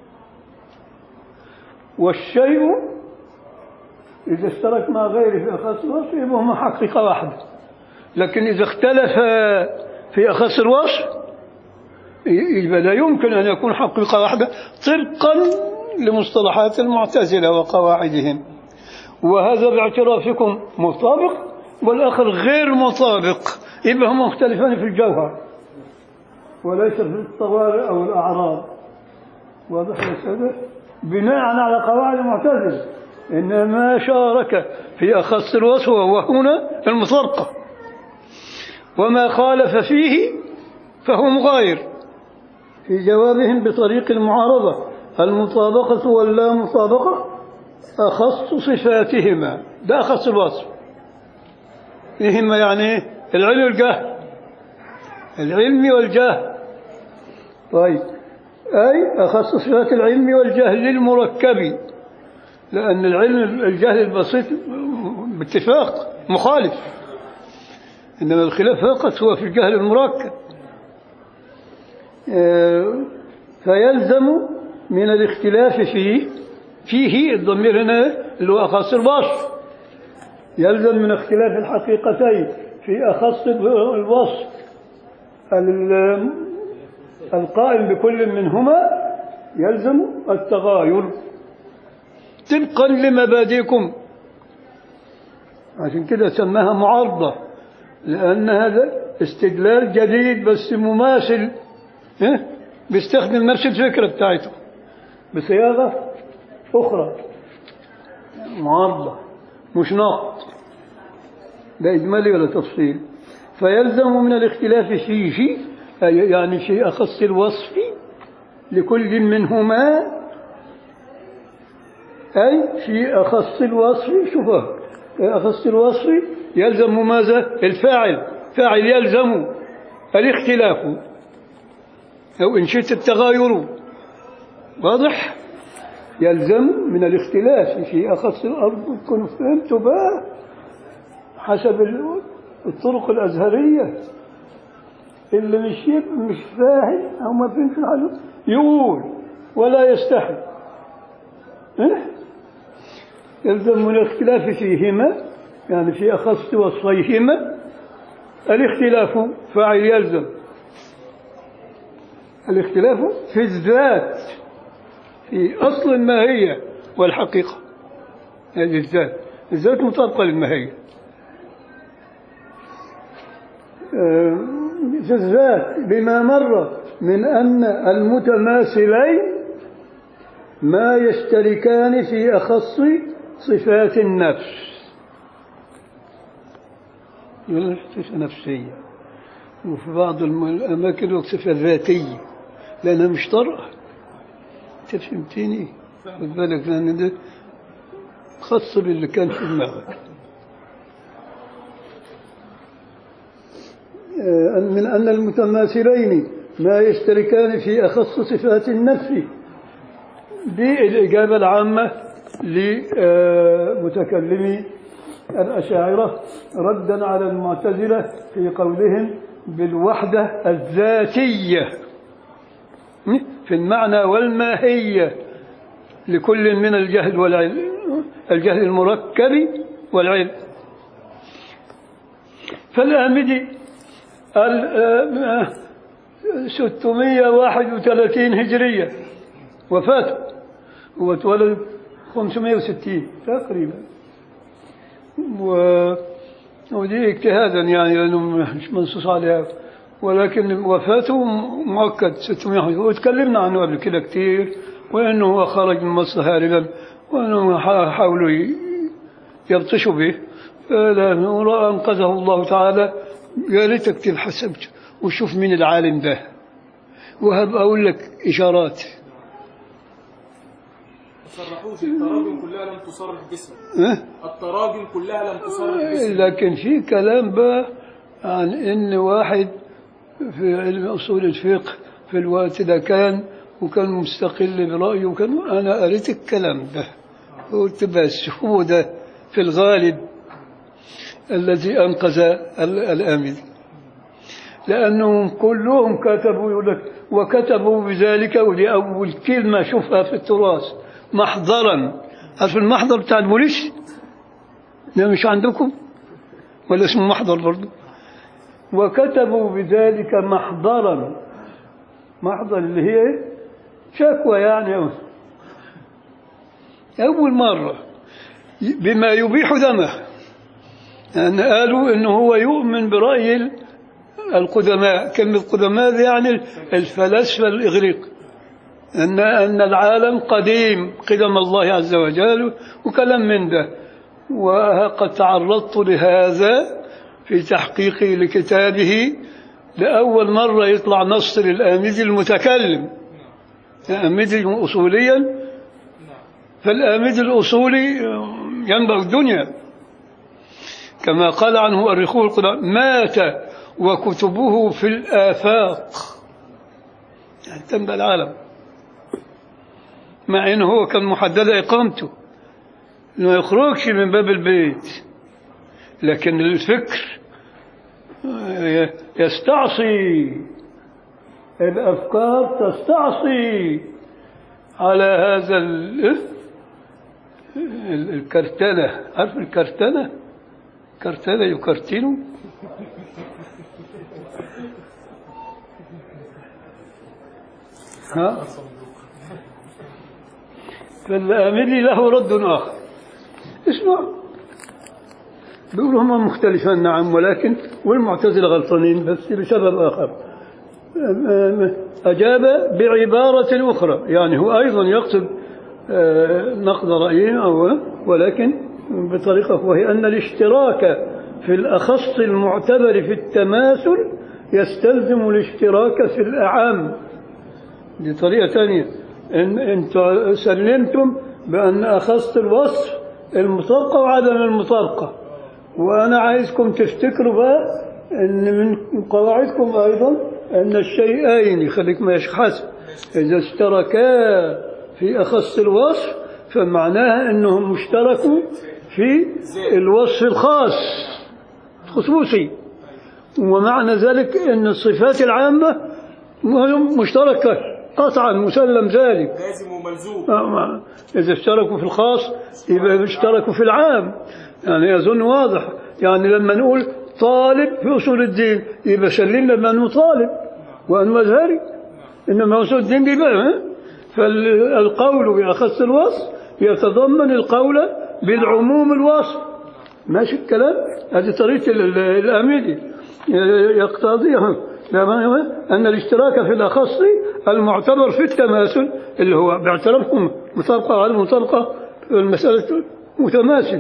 A: والشيء إذا اشترك مع غيره في أخص الوصف يبقى هما حقيقة واحدة لكن إذا اختلف في أخص الوصف يبقى لا يمكن أن يكون حقيقة واحدة طبقا لمصطلحات المعتزلة وقواعدهم وهذا باعترافكم مطابق والآخر غير مطابق يبقى هما مختلفان في الجوهر وليس في الطوارئ أو الأعراض واضح يا سادة بناء على قواعد المعتزلة إنما شارك في أخص الوصف وهو هنا المطابقة وما خالف فيه فهو مغاير في جوابهم بطريق المعارضة المطابقة واللا مطابقة أخص صفاتهما ده أخص الوصف إهما يعني العلم والجهل العلم والجهل طيب أي أخص صفات العلم والجهل المركب لأن العلم الجهل البسيط باتفاق مخالف إنما الخلاف فقط هو في الجهل المركب فيلزم من الاختلاف فيه فيه الضمير هنا اللي هو أخص الوصف يلزم من اختلاف الحقيقتين في أخص الوصف ال- القائم بكل منهما يلزم التغاير طبقا لمبادئكم عشان كده سماها معارضة لأن هذا استدلال جديد بس مماثل إيه؟ بيستخدم نفس الفكرة بتاعته بصياغة أخرى معارضة مش نقد ده إجمالي ولا تفصيل فيلزم من الاختلاف فيه أي يعني في أخص الوصف لكل منهما أي في أخص الوصف شوفها أخص الوصف يلزم ماذا الفاعل فاعل يلزم الاختلاف أو إن شئت التغاير واضح يلزم من الاختلاف في أخص الأرض كنت فهمت بقى حسب ال- الطرق الأزهرية اللي مش يب- مش فاهم أو ما فهمش الحاجة يقول ولا يستحي إيه؟ يلزم من الاختلاف فيهما يعني في أخص وصفيهما الاختلاف فاعل يلزم الاختلاف في الذات في أصل الماهية والحقيقة هذه الذات الذات مطابقة للماهية آه، في الذات بما مر من أن المتماثلين ما يشتركان في أخص صفات النفس يقول صفة نفسية وفي بعض الم- الأماكن يقول صفة ذاتية لأنها مش طارئة أنت فهمتني؟ خد بالك لأن ده خاص باللي كان في دماغك آه، من أن المتماثلين ما يشتركان في أخص صفات النفس دي الإجابة العامة لمتكلمي الأشاعرة ردا على المعتزلة في قولهم بالوحدة الذاتية في المعنى والماهية لكل من الجهل والعلم الجهل المركب والعلم فالآمدي ال- آه، 631 هجرية وفاته هو اتولد 560 تقريبا و... ودي اجتهادا يعني لانه مش منصوص عليها ولكن وفاته مؤكد 600 وتكلمنا عنه قبل كده كتير وانه هو خرج من مصر هاربا وانه ح- حاولوا ي- يبطشوا به فلما انقذه الله تعالى يا ريتك تبحث وشوف مين العالم ده وهبقى اقول لك اشارات
C: صرحوه في التراجم كلها لم تصرح باسمه
A: أه؟
C: التراجم كلها لم تصرح باسمه
A: لكن في كلام بقى عن ان واحد في علم اصول الفقه في الوقت ده كان وكان مستقل برأيه وكان انا قريت الكلام ده قلت بس هو ده في الغالب الذي انقذ ال- الامل لانهم كلهم كتبوا يقول لك وكتبوا بذلك ودي اول كلمه اشوفها في التراث محضرا عارف المحضر بتاع البوليس ده مش عندكم ولا اسمه محضر برضه وكتبوا بذلك محضرا محضر اللي هي إيه؟ شكوى يعني أول مرة بما يبيح دمه يعني قالوا إنه هو يؤمن برأي ال- القدماء كلمة قدماء دي يعني الفلاسفة الإغريق أن أن العالم قديم قدم الله عز وجل وكلام من ده وقد تعرضت لهذا في تحقيقي لكتابه لأول مرة يطلع نص للآمدي المتكلم الآمدي أصوليا فالآمدي الأصولي ينبغي الدنيا كما قال عنه مؤرخوه القدامى مات وكتبه في الآفاق يعني تنبأ العالم مع انه هو كان محددة اقامته انه ما يخرجش من باب البيت لكن الفكر يستعصي الافكار تستعصي على هذا ال- ال- الكرتنة عارف الكرتنة كرتنة يكرتنوا ها فالآملي له رد آخر اسمع بيقولوا هم مختلفان نعم ولكن والمعتزلة غلطانين بس بسبب آخر أجاب بعبارة أخرى يعني هو أيضا يقصد آه، نقد رأيه أو ولكن بطريقة وهي أن الاشتراك في الأخص المعتبر في التماثل يستلزم الاشتراك في الأعام دي طريقة ثانية إن أنتم سلمتم بأن أخص الوصف المطابقة وعدم المطابقة وأنا عايزكم تفتكروا بقى أن من قواعدكم أيضا أن الشيئين خليك ماشي حسب إذا اشتركا في أخص الوصف فمعناها أنهم اشتركوا في الوصف الخاص خصوصي ومعنى ذلك أن الصفات العامة مشتركة قطعا مسلم ذلك
C: لازم وملزوم
A: آه، إذا اشتركوا في الخاص يبقى اشتركوا في العام يعني أظن واضح يعني لما نقول طالب في أصول الدين يبقى سلمنا بأنه طالب وأنه أزهري إنما أصول الدين بيبقى ها؟ فالقول بأخص الوصف يتضمن القول بالعموم الوصف ماشي الكلام هذه طريقة ال- ال- الآمدي يقتضيها أن الاشتراك في الأخص المعتبر في التماثل اللي هو باعترافكم مطابقة على المطابقة المسألة متماثل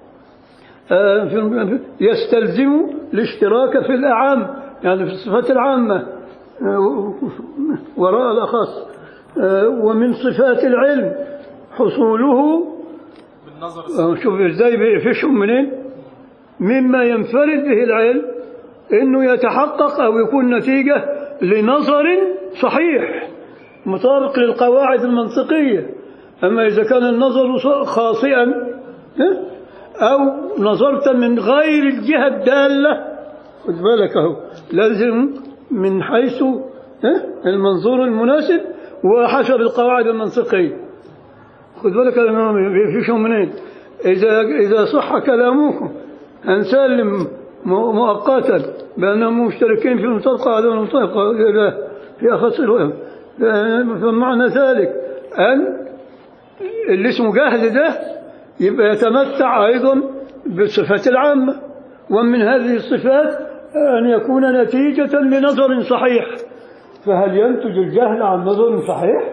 A: آه، في- يستلزم الاشتراك في الأعام يعني في الصفات العامة آه، وراء الأخص آه، ومن صفات العلم حصوله
C: بالنظر
A: آه، شوف ازاي بيقفشهم منين مما ينفرد به العلم انه يتحقق او يكون نتيجة لنظر صحيح مطابق للقواعد المنطقية اما اذا كان النظر ص- خاطئا ها؟ او نظرت من غير الجهة الدالة خد بالك اهو لازم من حيث ها؟ المنظور المناسب وحسب القواعد المنطقيه خذ بالك الإمام بيفشهم منين إذا إذا صح كلامكم هنسلم م- مؤقتا بأنهم مشتركين في المطابقة عدم المطابقة إلى في أخص الوهم فمعنى ذلك أن اللي اسمه جهل ده يبقى يتمتع أيضا بالصفات العامة ومن هذه الصفات أن يكون نتيجة لنظر صحيح فهل ينتج الجهل عن نظر صحيح؟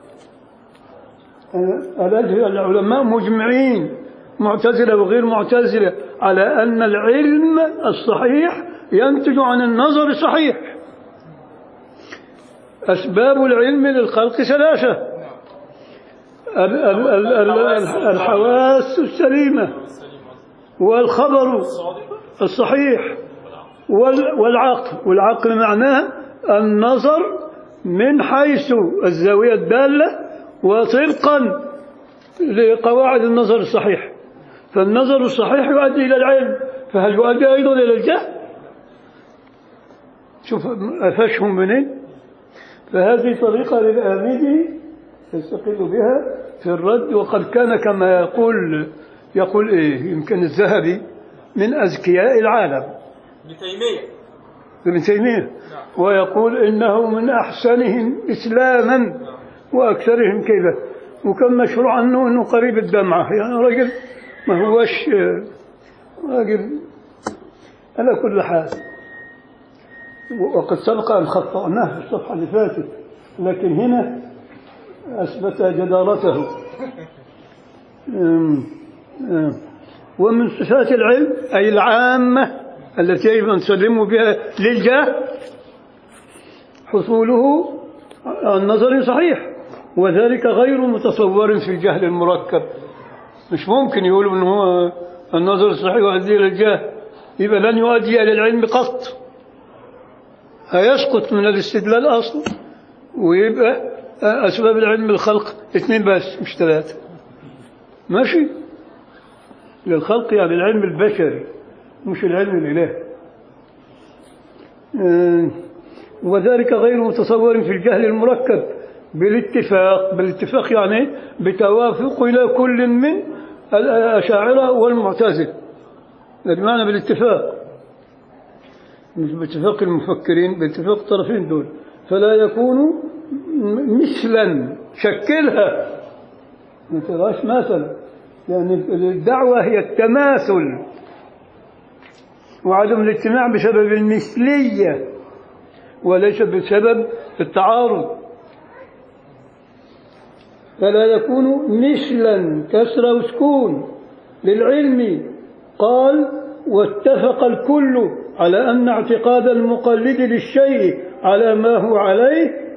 A: الأجهل العلماء مجمعين معتزلة وغير معتزلة على أن العلم الصحيح ينتج عن النظر الصحيح أسباب العلم للخلق ثلاثة ال- ال- ال- ال- الحواس السليمة والخبر الصحيح وال- والعقل والعقل معناه النظر من حيث الزاوية الدالة وطبقا لقواعد النظر الصحيح فالنظر الصحيح يؤدي إلى العلم فهل يؤدي أيضا إلى الجهل شوف أفشهم منين فهذه طريقة للآمدي يستقل بها في الرد وقد كان كما يقول يقول إيه يمكن الذهبي من أذكياء العالم
C: ابن تيمية
A: ابن تيمية ويقول إنه من أحسنهم إسلاما وأكثرهم كذا وكان مشهور عنه أنه قريب الدمعة يعني رجل ما هوش راجل على كل حال وقد سبق أن خطأناه في الصفحة اللي فاتت لكن هنا أثبت جدارته أم- أم. ومن صفات العلم أي العامة التي يجب أن نسلم بها للجاه حصوله عن نظر صحيح وذلك غير متصور في الجهل المركب مش ممكن يقولوا أنه هو النظر الصحيح يؤدي إلى الجهل يبقى لن يؤدي إلى العلم قط هيسقط من الاستدلال أصلا ويبقى أسباب العلم الخلق اثنين بس مش ثلاثة ماشي للخلق يعني العلم البشري مش العلم الإلهي آه، وذلك غير متصور في الجهل المركب بالاتفاق بالاتفاق يعني بتوافق إلى كل من الأشاعرة والمعتزلة بمعنى بالاتفاق مش باتفاق المفكرين باتفاق الطرفين دول فلا يكون م- مثلا شكلها ما تبقاش مثلا يعني الدعوة هي التماثل وعدم الاجتماع بسبب المثلية وليس بسبب التعارض فلا يكون مثلا كسر وسكون للعلم قال واتفق الكل على أن اعتقاد المقلد للشيء على ما هو عليه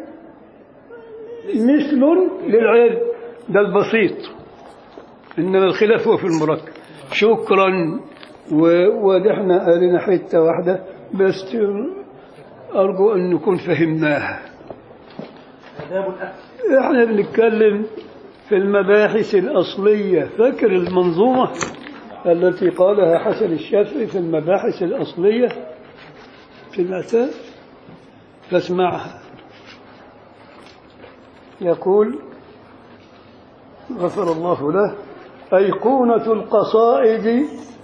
A: مثل للعلم ده البسيط إنما الخلاف هو في المركب شكرا و- ودحنا قالنا حتة واحدة بس أرجو أن نكون فهمناها
B: آداب الأكل
A: احنا بنتكلم في المباحث الأصلية فاكر المنظومة التي قالها حسن الشافعي في المباحث الأصلية سمعتها فاسمعها يقول غفر الله له أيقونة القصائد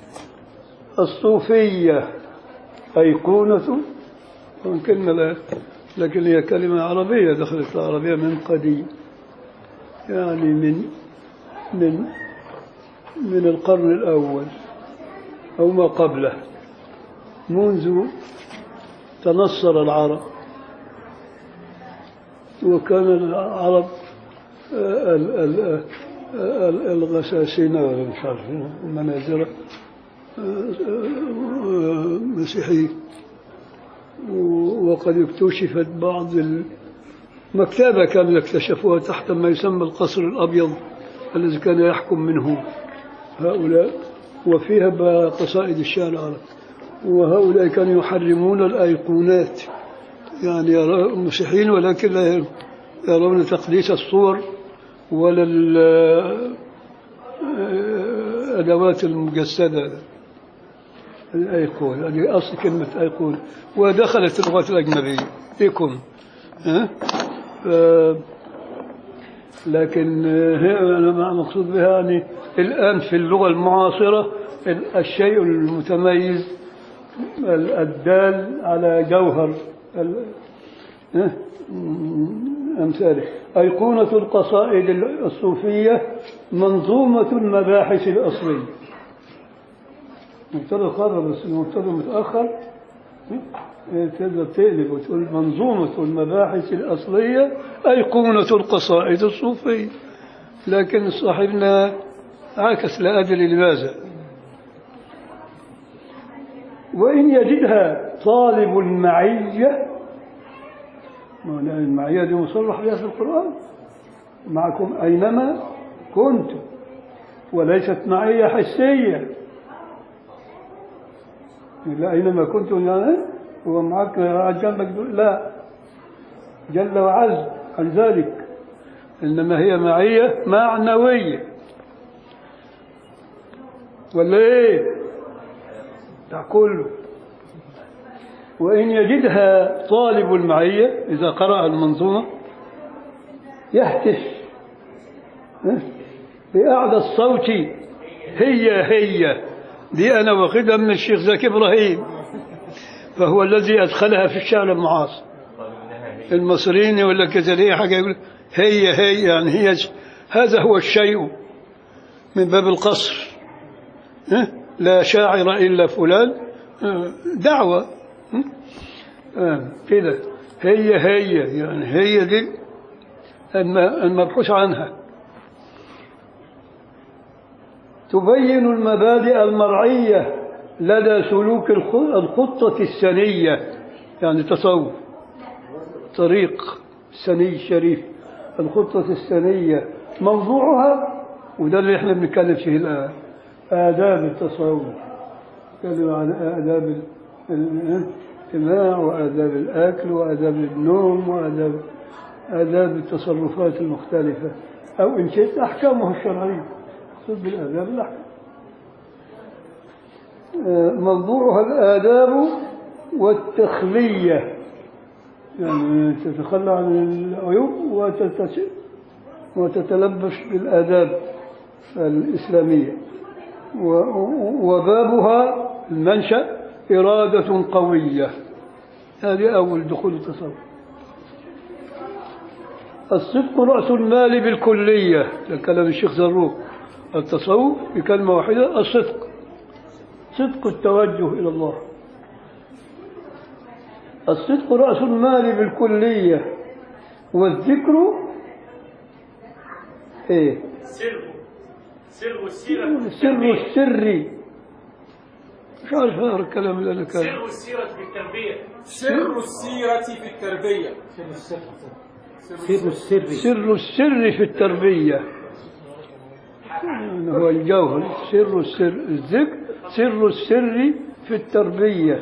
A: الصوفية أيقونة طبعاً كلمة لا لكن هي كلمة عربية دخلت العربية من قديم يعني من من من القرن الأول أو ما قبله منذ تنصر العرب وكان العرب آه، ال- ال- آه، ال- الغساسنة ولا مش عارف المنازرة آه، آه، مسيحيين و- وقد اكتشفت بعض المكتبة كانوا اكتشفوها تحت ما يسمى القصر الأبيض الذي كان يحكم منه هؤلاء وفيها بقى قصائد الشعر العربي وهؤلاء كانوا يحرمون الأيقونات يعني يرى- المسيحيين ولكن لا يرون تقديس الصور ولا ال- الأدوات المجسدة الأيقون هذه أصل كلمة أيقون ودخلت اللغات الأجنبية إيكون ها؟ ف- لكن هي أنا مقصود بها يعني الآن في اللغة المعاصرة ال- الشيء المتميز ال- الدال على جوهر ال- ها؟ أمثاله أيقونة القصائد الصوفية منظومة المباحث الأصلية مبتدا قرب بس المبتدا متأخر إيه، تقدر تقلب وتقول منظومة المباحث الأصلية أيقونة القصائد الصوفية لكن صاحبنا عكس لا أدري لماذا وإن يجدها طالب المعية ما هو المعية دي مصرح بها في القرآن معكم أينما كنتم وليست معية حسية لا أينما كنتم يعني هو معك قاعد جنبك دول- لا جل وعز عن ذلك إنما هي معية معنوية ولا إيه؟ بتاع كله وإن يجدها طالب المعية إذا قرأ المنظومة يهتف ها؟ بأعلى الصوت هي هي دي أنا واخدها من الشيخ زكي إبراهيم فهو الذي أدخلها في الشعر المعاصر المصريين ولا كذا حاجة يقول هي هي يعني هي هذا هو الشيء من باب القصر ها؟ لا شاعر إلا فلان آه، دعوة ها؟ آه، كده هي هي يعني هي دي الم- المبحوث عنها تبين المبادئ المرعية لدى سلوك الخ- الخطة السنية يعني تصوف طريق السني الشريف الخطة السنية موضوعها وده اللي احنا بنتكلم فيه الآن آداب التصوف نتكلم عن آداب ال- ال- الاجتماع وآداب الأكل وآداب النوم وآداب آداب التصرفات المختلفة أو إن شئت أحكامه الشرعية مقصود بالآداب الأحكام آه، موضوعها الآداب والتخلية يعني تتخلى عن العيوب وتتس- وتتلبس بالآداب الإسلامية و- وبابها المنشأ إرادة قوية هذه أول دخول التصوف الصدق رأس المال بالكلية ده كلام الشيخ زروق التصوف بكلمة واحدة الصدق صدق التوجه إلى الله الصدق رأس المال بالكلية والذكر إيه
D: سر سر السيرة
A: سر السر مش عارف هذا الكلام اللي أنا كان
D: سر السيرة في التربية
C: سر السيرة في التربية
B: سر السر سر السر
A: سر السر في التربية يعني هو الجوهر سر السر الذكر سر السر في التربية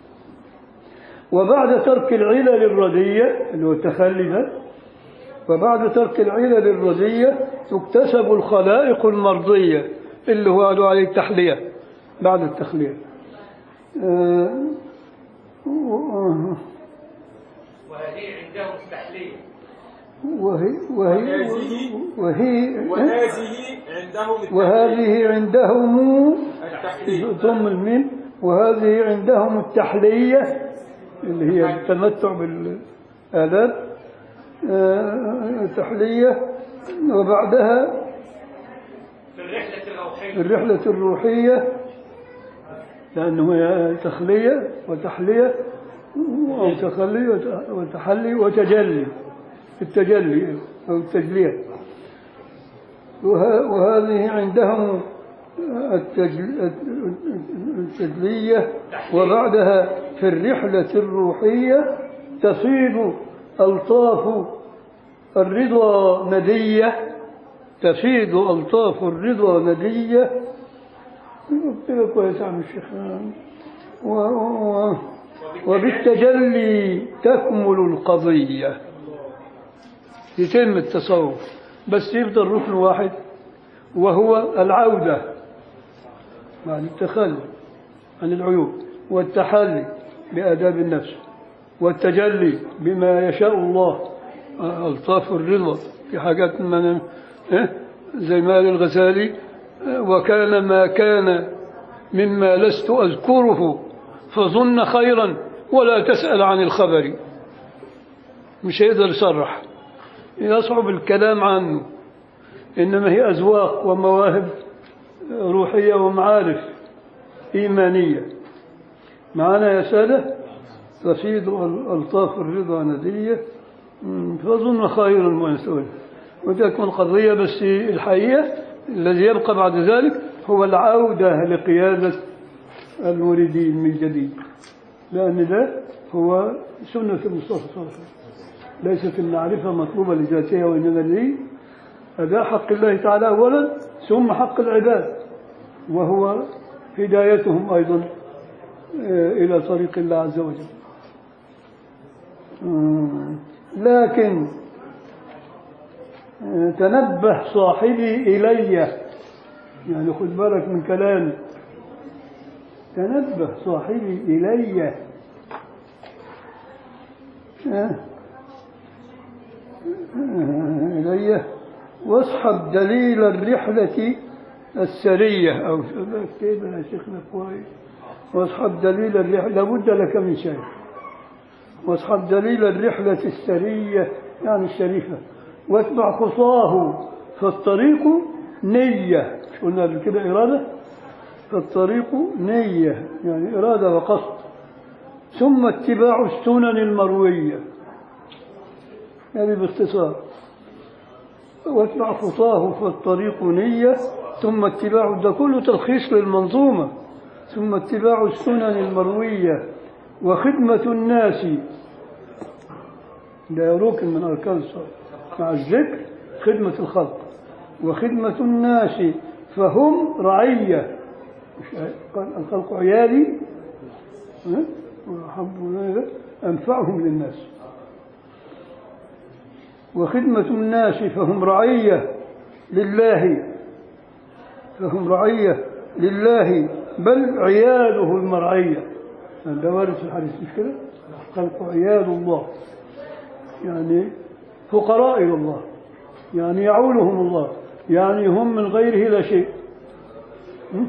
A: وبعد ترك العلل الردية اللي هو التخلي ده وبعد ترك العلل الردية تكتسب الخلائق المرضية اللي هو قالوا عليه التحلية بعد التخلية آه،
D: وهذه عندهم التحليل
A: وهي وهي وهي
C: وهذه عندهم
A: وهذه عندهم
C: التحليل
A: ضم الميم وهذه عندهم التحلية اللي هي التمتع بالآلات آه، التحلية وبعدها
D: في الرحلة الروحية
A: الرحلة الروحية لأنه هي تخلية وتحلية أو تخلي وت- وتحلي وتجلي التجلي أو التجلية وه- وهذه عندهم التجل- التجلية وبعدها في الرحلة الروحية تفيض ألطاف الرضا ندية تفيض ألطاف الرضا ندية قلت له كويس يا عم الشيخ و... و... وبالتجلي تكمل القضية يتم التصوف بس يفضل ركن واحد وهو العودة يعني التخلي عن العيوب والتحلي بآداب النفس والتجلي بما يشاء الله ألطاف الرضا في حاجات من إيه؟ زي ما قال الغزالي وكان ما كان مما لست أذكره فظن خيرا ولا تسأل عن الخبر مش هيقدر يصرح يصعب الكلام عنه إنما هي أذواق ومواهب روحية ومعارف إيمانية معنا يا سادة تفيد ألطاف الرضا ندية مم، فأظن خيرا ويسؤول وتكون القضية بس الحقيقة الذي يبقى بعد ذلك هو العودة لقيادة المريدين من جديد لأن ده هو سنة المصطفى صلى الله عليه وسلم ليست المعرفة مطلوبة لذاتها وإنما لي أداء حق الله تعالى أولا ثم حق العباد وهو هدايتهم أيضا آه، إلى طريق الله عز وجل مم. لكن آه، تنبه صاحبي إلي يعني خد بالك من كلامي تنبه صاحبي إلي آه. آه، إلي واصحب دليل الرحلة السرية أو كيف يا شيخنا كويس واصحب دليل الرحلة لابد لك من شيء واصحب دليل الرحلة السرية يعني الشريفة واتبع خطاه فالطريق نية مش قلنا قبل كده إرادة فالطريق نية يعني إرادة وقصد ثم اتباع السنن المروية يعني باختصار واتبع خطاه فالطريق نية ثم اتباع ده كله تلخيص للمنظومة ثم اتباع السنن المروية وخدمة الناس ده ركن من أركان الصلاة مع الذكر خدمة الخلق وخدمة الناس فهم رعية مش قال الخلق عيالي ها؟ وأحب أنفعهم للناس وخدمة الناس فهم رعية لله فهم رعية لله بل عياله المرعية ده وارد في الحديث مش كده؟ خلق عيال الله يعني فقراء إلى الله يعني يعولهم الله يعني هم من غيره لا شيء م?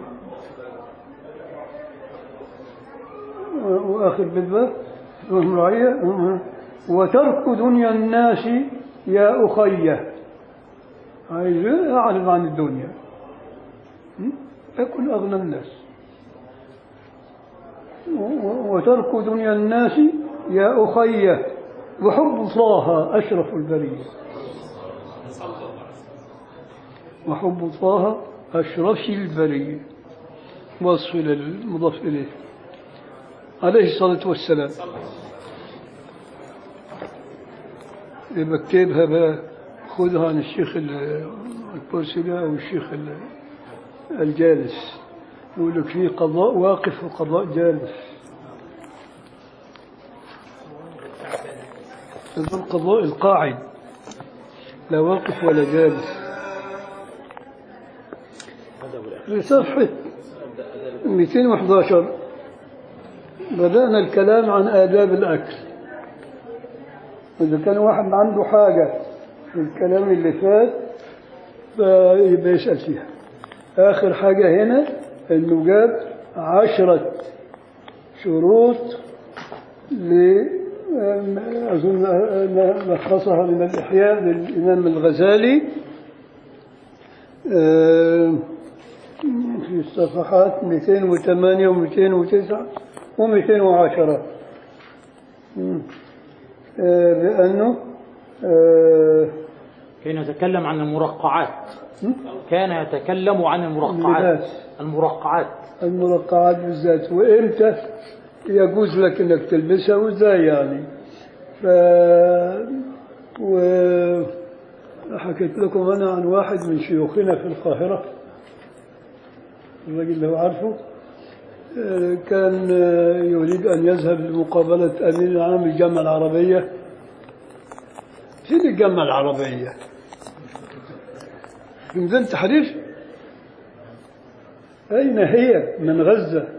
A: وآخر بالباب وهم رعية وترك دنيا الناس يا أخي عايز أعرض عن الدنيا م? أكن أغنى الناس و- وترك دنيا الناس يا أخي وحب طه أشرف البرية وحب طه أشرف البرية وصف للمضاف إليه عليه الصلاة والسلام بكتبها بقى خذها عن الشيخ ال- البورسلي أو الشيخ ال- الجالس يقول لك في قضاء واقف وقضاء جالس هذا القضاء القاعد لا واقف ولا جالس في صفحة 211 بدأنا الكلام عن آداب الأكل إذا كان واحد عنده حاجة في الكلام اللي فات فيبقى يسأل فيها آخر حاجة هنا إنه جاب عشرة شروط ل أظن لخصها من الإحياء للإمام الغزالي آه، في الصفحات 208 و209 و210 لأنه آه،
B: كان يتكلم عن المرقعات كان يتكلم عن المرقعات
A: اللباس.
B: المرقعات
A: المرقعات بالذات وإمتى يجوز لك إنك تلبسها وإزاي يعني ف وحكيت لكم أنا عن واحد من شيوخنا في القاهرة الراجل اللي هو عارفه آه، كان آه، يريد أن يذهب لمقابلة أمين العام الجامعة العربية فين الجامعة العربية؟ في ميدان التحرير؟ أين هي من غزة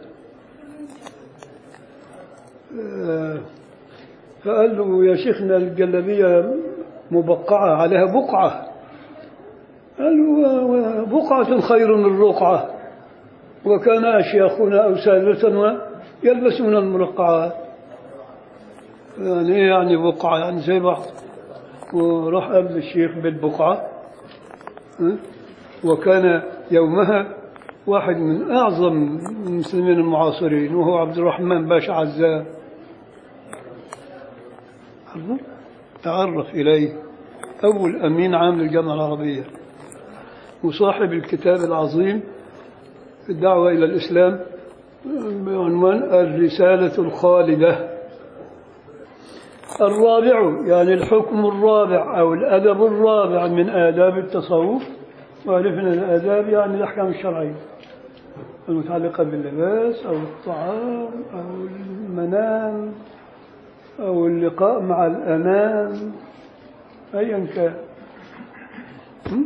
A: آه، فقال له يا شيخنا الجلابية مبقعة عليها بقعة قال له و- و- بقعة خير من رقعة وكان أشياخنا أو سادتنا يلبسون المرقعات يعني إيه يعني بقعة يعني زي بعض وراح قبل الشيخ بالبقعة ها؟ وكان يومها واحد من أعظم المسلمين المعاصرين وهو عبد الرحمن باشا عزام عرفه؟ تعرف إليه أول أمين عام للجامعة العربية وصاحب الكتاب العظيم في الدعوة إلى الإسلام بعنوان الرسالة الخالدة الرابع يعني الحكم الرابع أو الأدب الرابع من آداب التصوف وعرفنا الآداب يعني الأحكام الشرعية المتعلقة باللباس أو الطعام أو المنام أو اللقاء مع الأنام أيا كان م?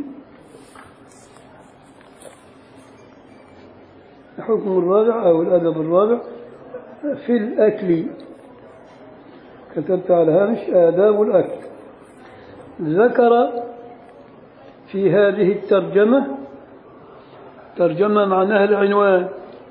A: الحكم الرابع أو الأدب الرابع في الأكل كتبت على هامش آداب الأكل ذكر في هذه الترجمة ترجمة معناها العنوان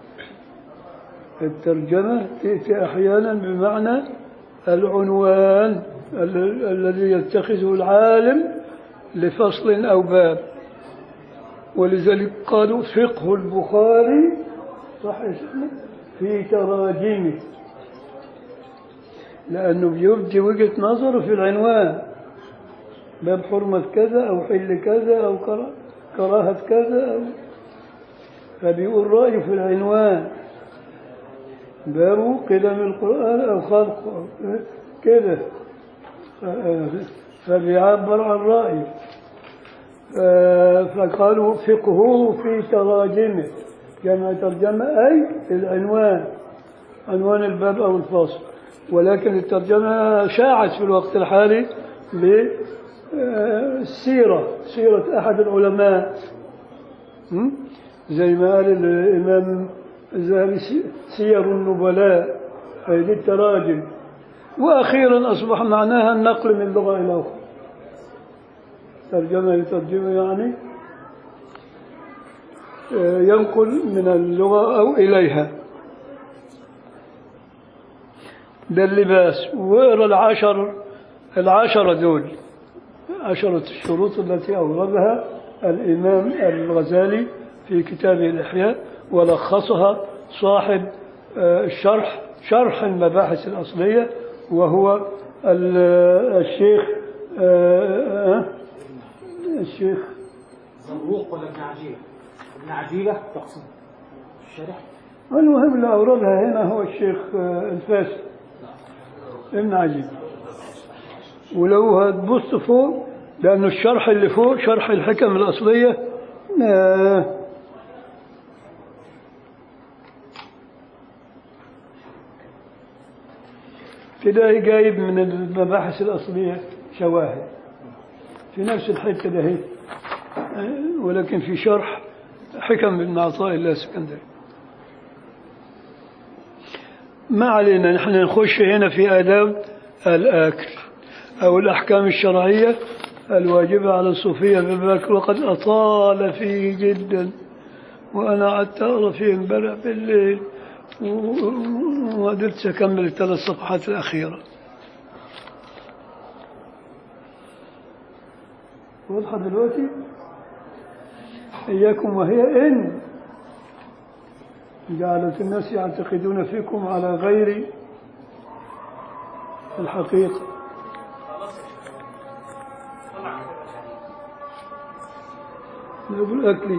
A: الترجمة تأتي أحيانا بمعنى العنوان ال- الذي يتخذه العالم لفصل أو باب ولذلك قالوا فقه البخاري صح اسمه في تراجمه لأنه بيبدي وجهة نظره في العنوان باب حرمة كذا أو حل كذا أو كرا- كراهة كذا أو فبيقول رأيه في العنوان باب قدم القرآن أو خلقه كده ف- فبيعبر عن رأيه ف- فقالوا فقهه في تراجمه جمع ترجمة أي العنوان عنوان الباب أو الفصل ولكن الترجمة شاعت في الوقت الحالي بالسيرة سيرة أحد العلماء م? زي ما قال الإمام الذهبي سي- سير النبلاء أي دي التراجم وأخيرا أصبح معناها النقل من لغة إلى أخرى ترجمة لترجمة يعني آه، ينقل من اللغة أو إليها ده اللباس واقرا العشر العشرة دول عشرة الشروط التي أوردها الإمام الغزالي في كتابه الإحياء ولخصها صاحب آه، الشرح شرح المباحث الأصلية وهو ال- الشيخ آه، آه، الشيخ
B: زروق ولا ابن عجيلة ابن عجيلة تقسيم الشارح
A: المهم اللي أوردها هنا هو الشيخ آه، الفاسد ابن عجيب ولو هتبص فوق لأنه الشرح اللي فوق شرح الحكم الأصلية آه، تلاقي جايب من المباحث الأصلية شواهد في نفس الحتة ده هي آه، ولكن في شرح حكم ابن عطاء الله السكندري ما علينا نحن نخش هنا في آداب الآكل أو الأحكام الشرعية الواجبة على الصوفية في الباكر وقد أطال فيه جدا وأنا قعدت أقرأ فيه امبارح بالليل و- و- وما قدرتش أكمل الثلاث صفحات الأخيرة واضحة دلوقتي إياكم وهي إن جعلت الناس يعتقدون فيكم على غير الحقيقة باب الأكل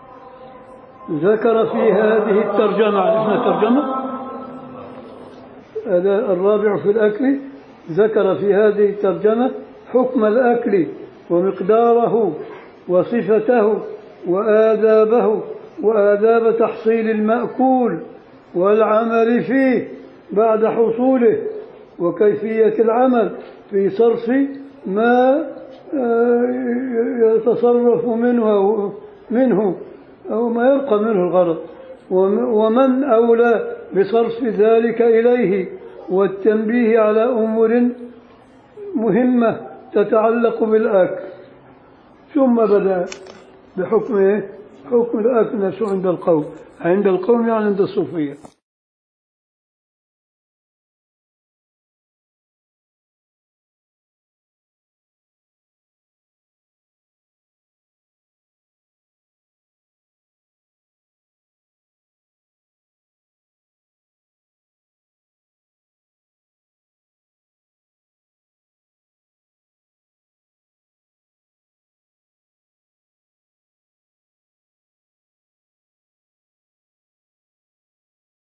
A: ذكر في هذه الترجمة عرفنا الترجمة هذا الرابع في الأكل ذكر في هذه الترجمة حكم الأكل ومقداره وصفته وآدابه وآداب تحصيل المأكول والعمل فيه بعد حصوله وكيفية العمل في صرف ما آه، يتصرف منه منه أو ما يبقى منه الغرض وم- ومن أولى بصرف ذلك إليه والتنبيه على أمور مهمة تتعلق بالأكل ثم بدأ بحكم إيه؟ حكم الأكل نفسه عند القوم عند القوم يعني عند الصوفية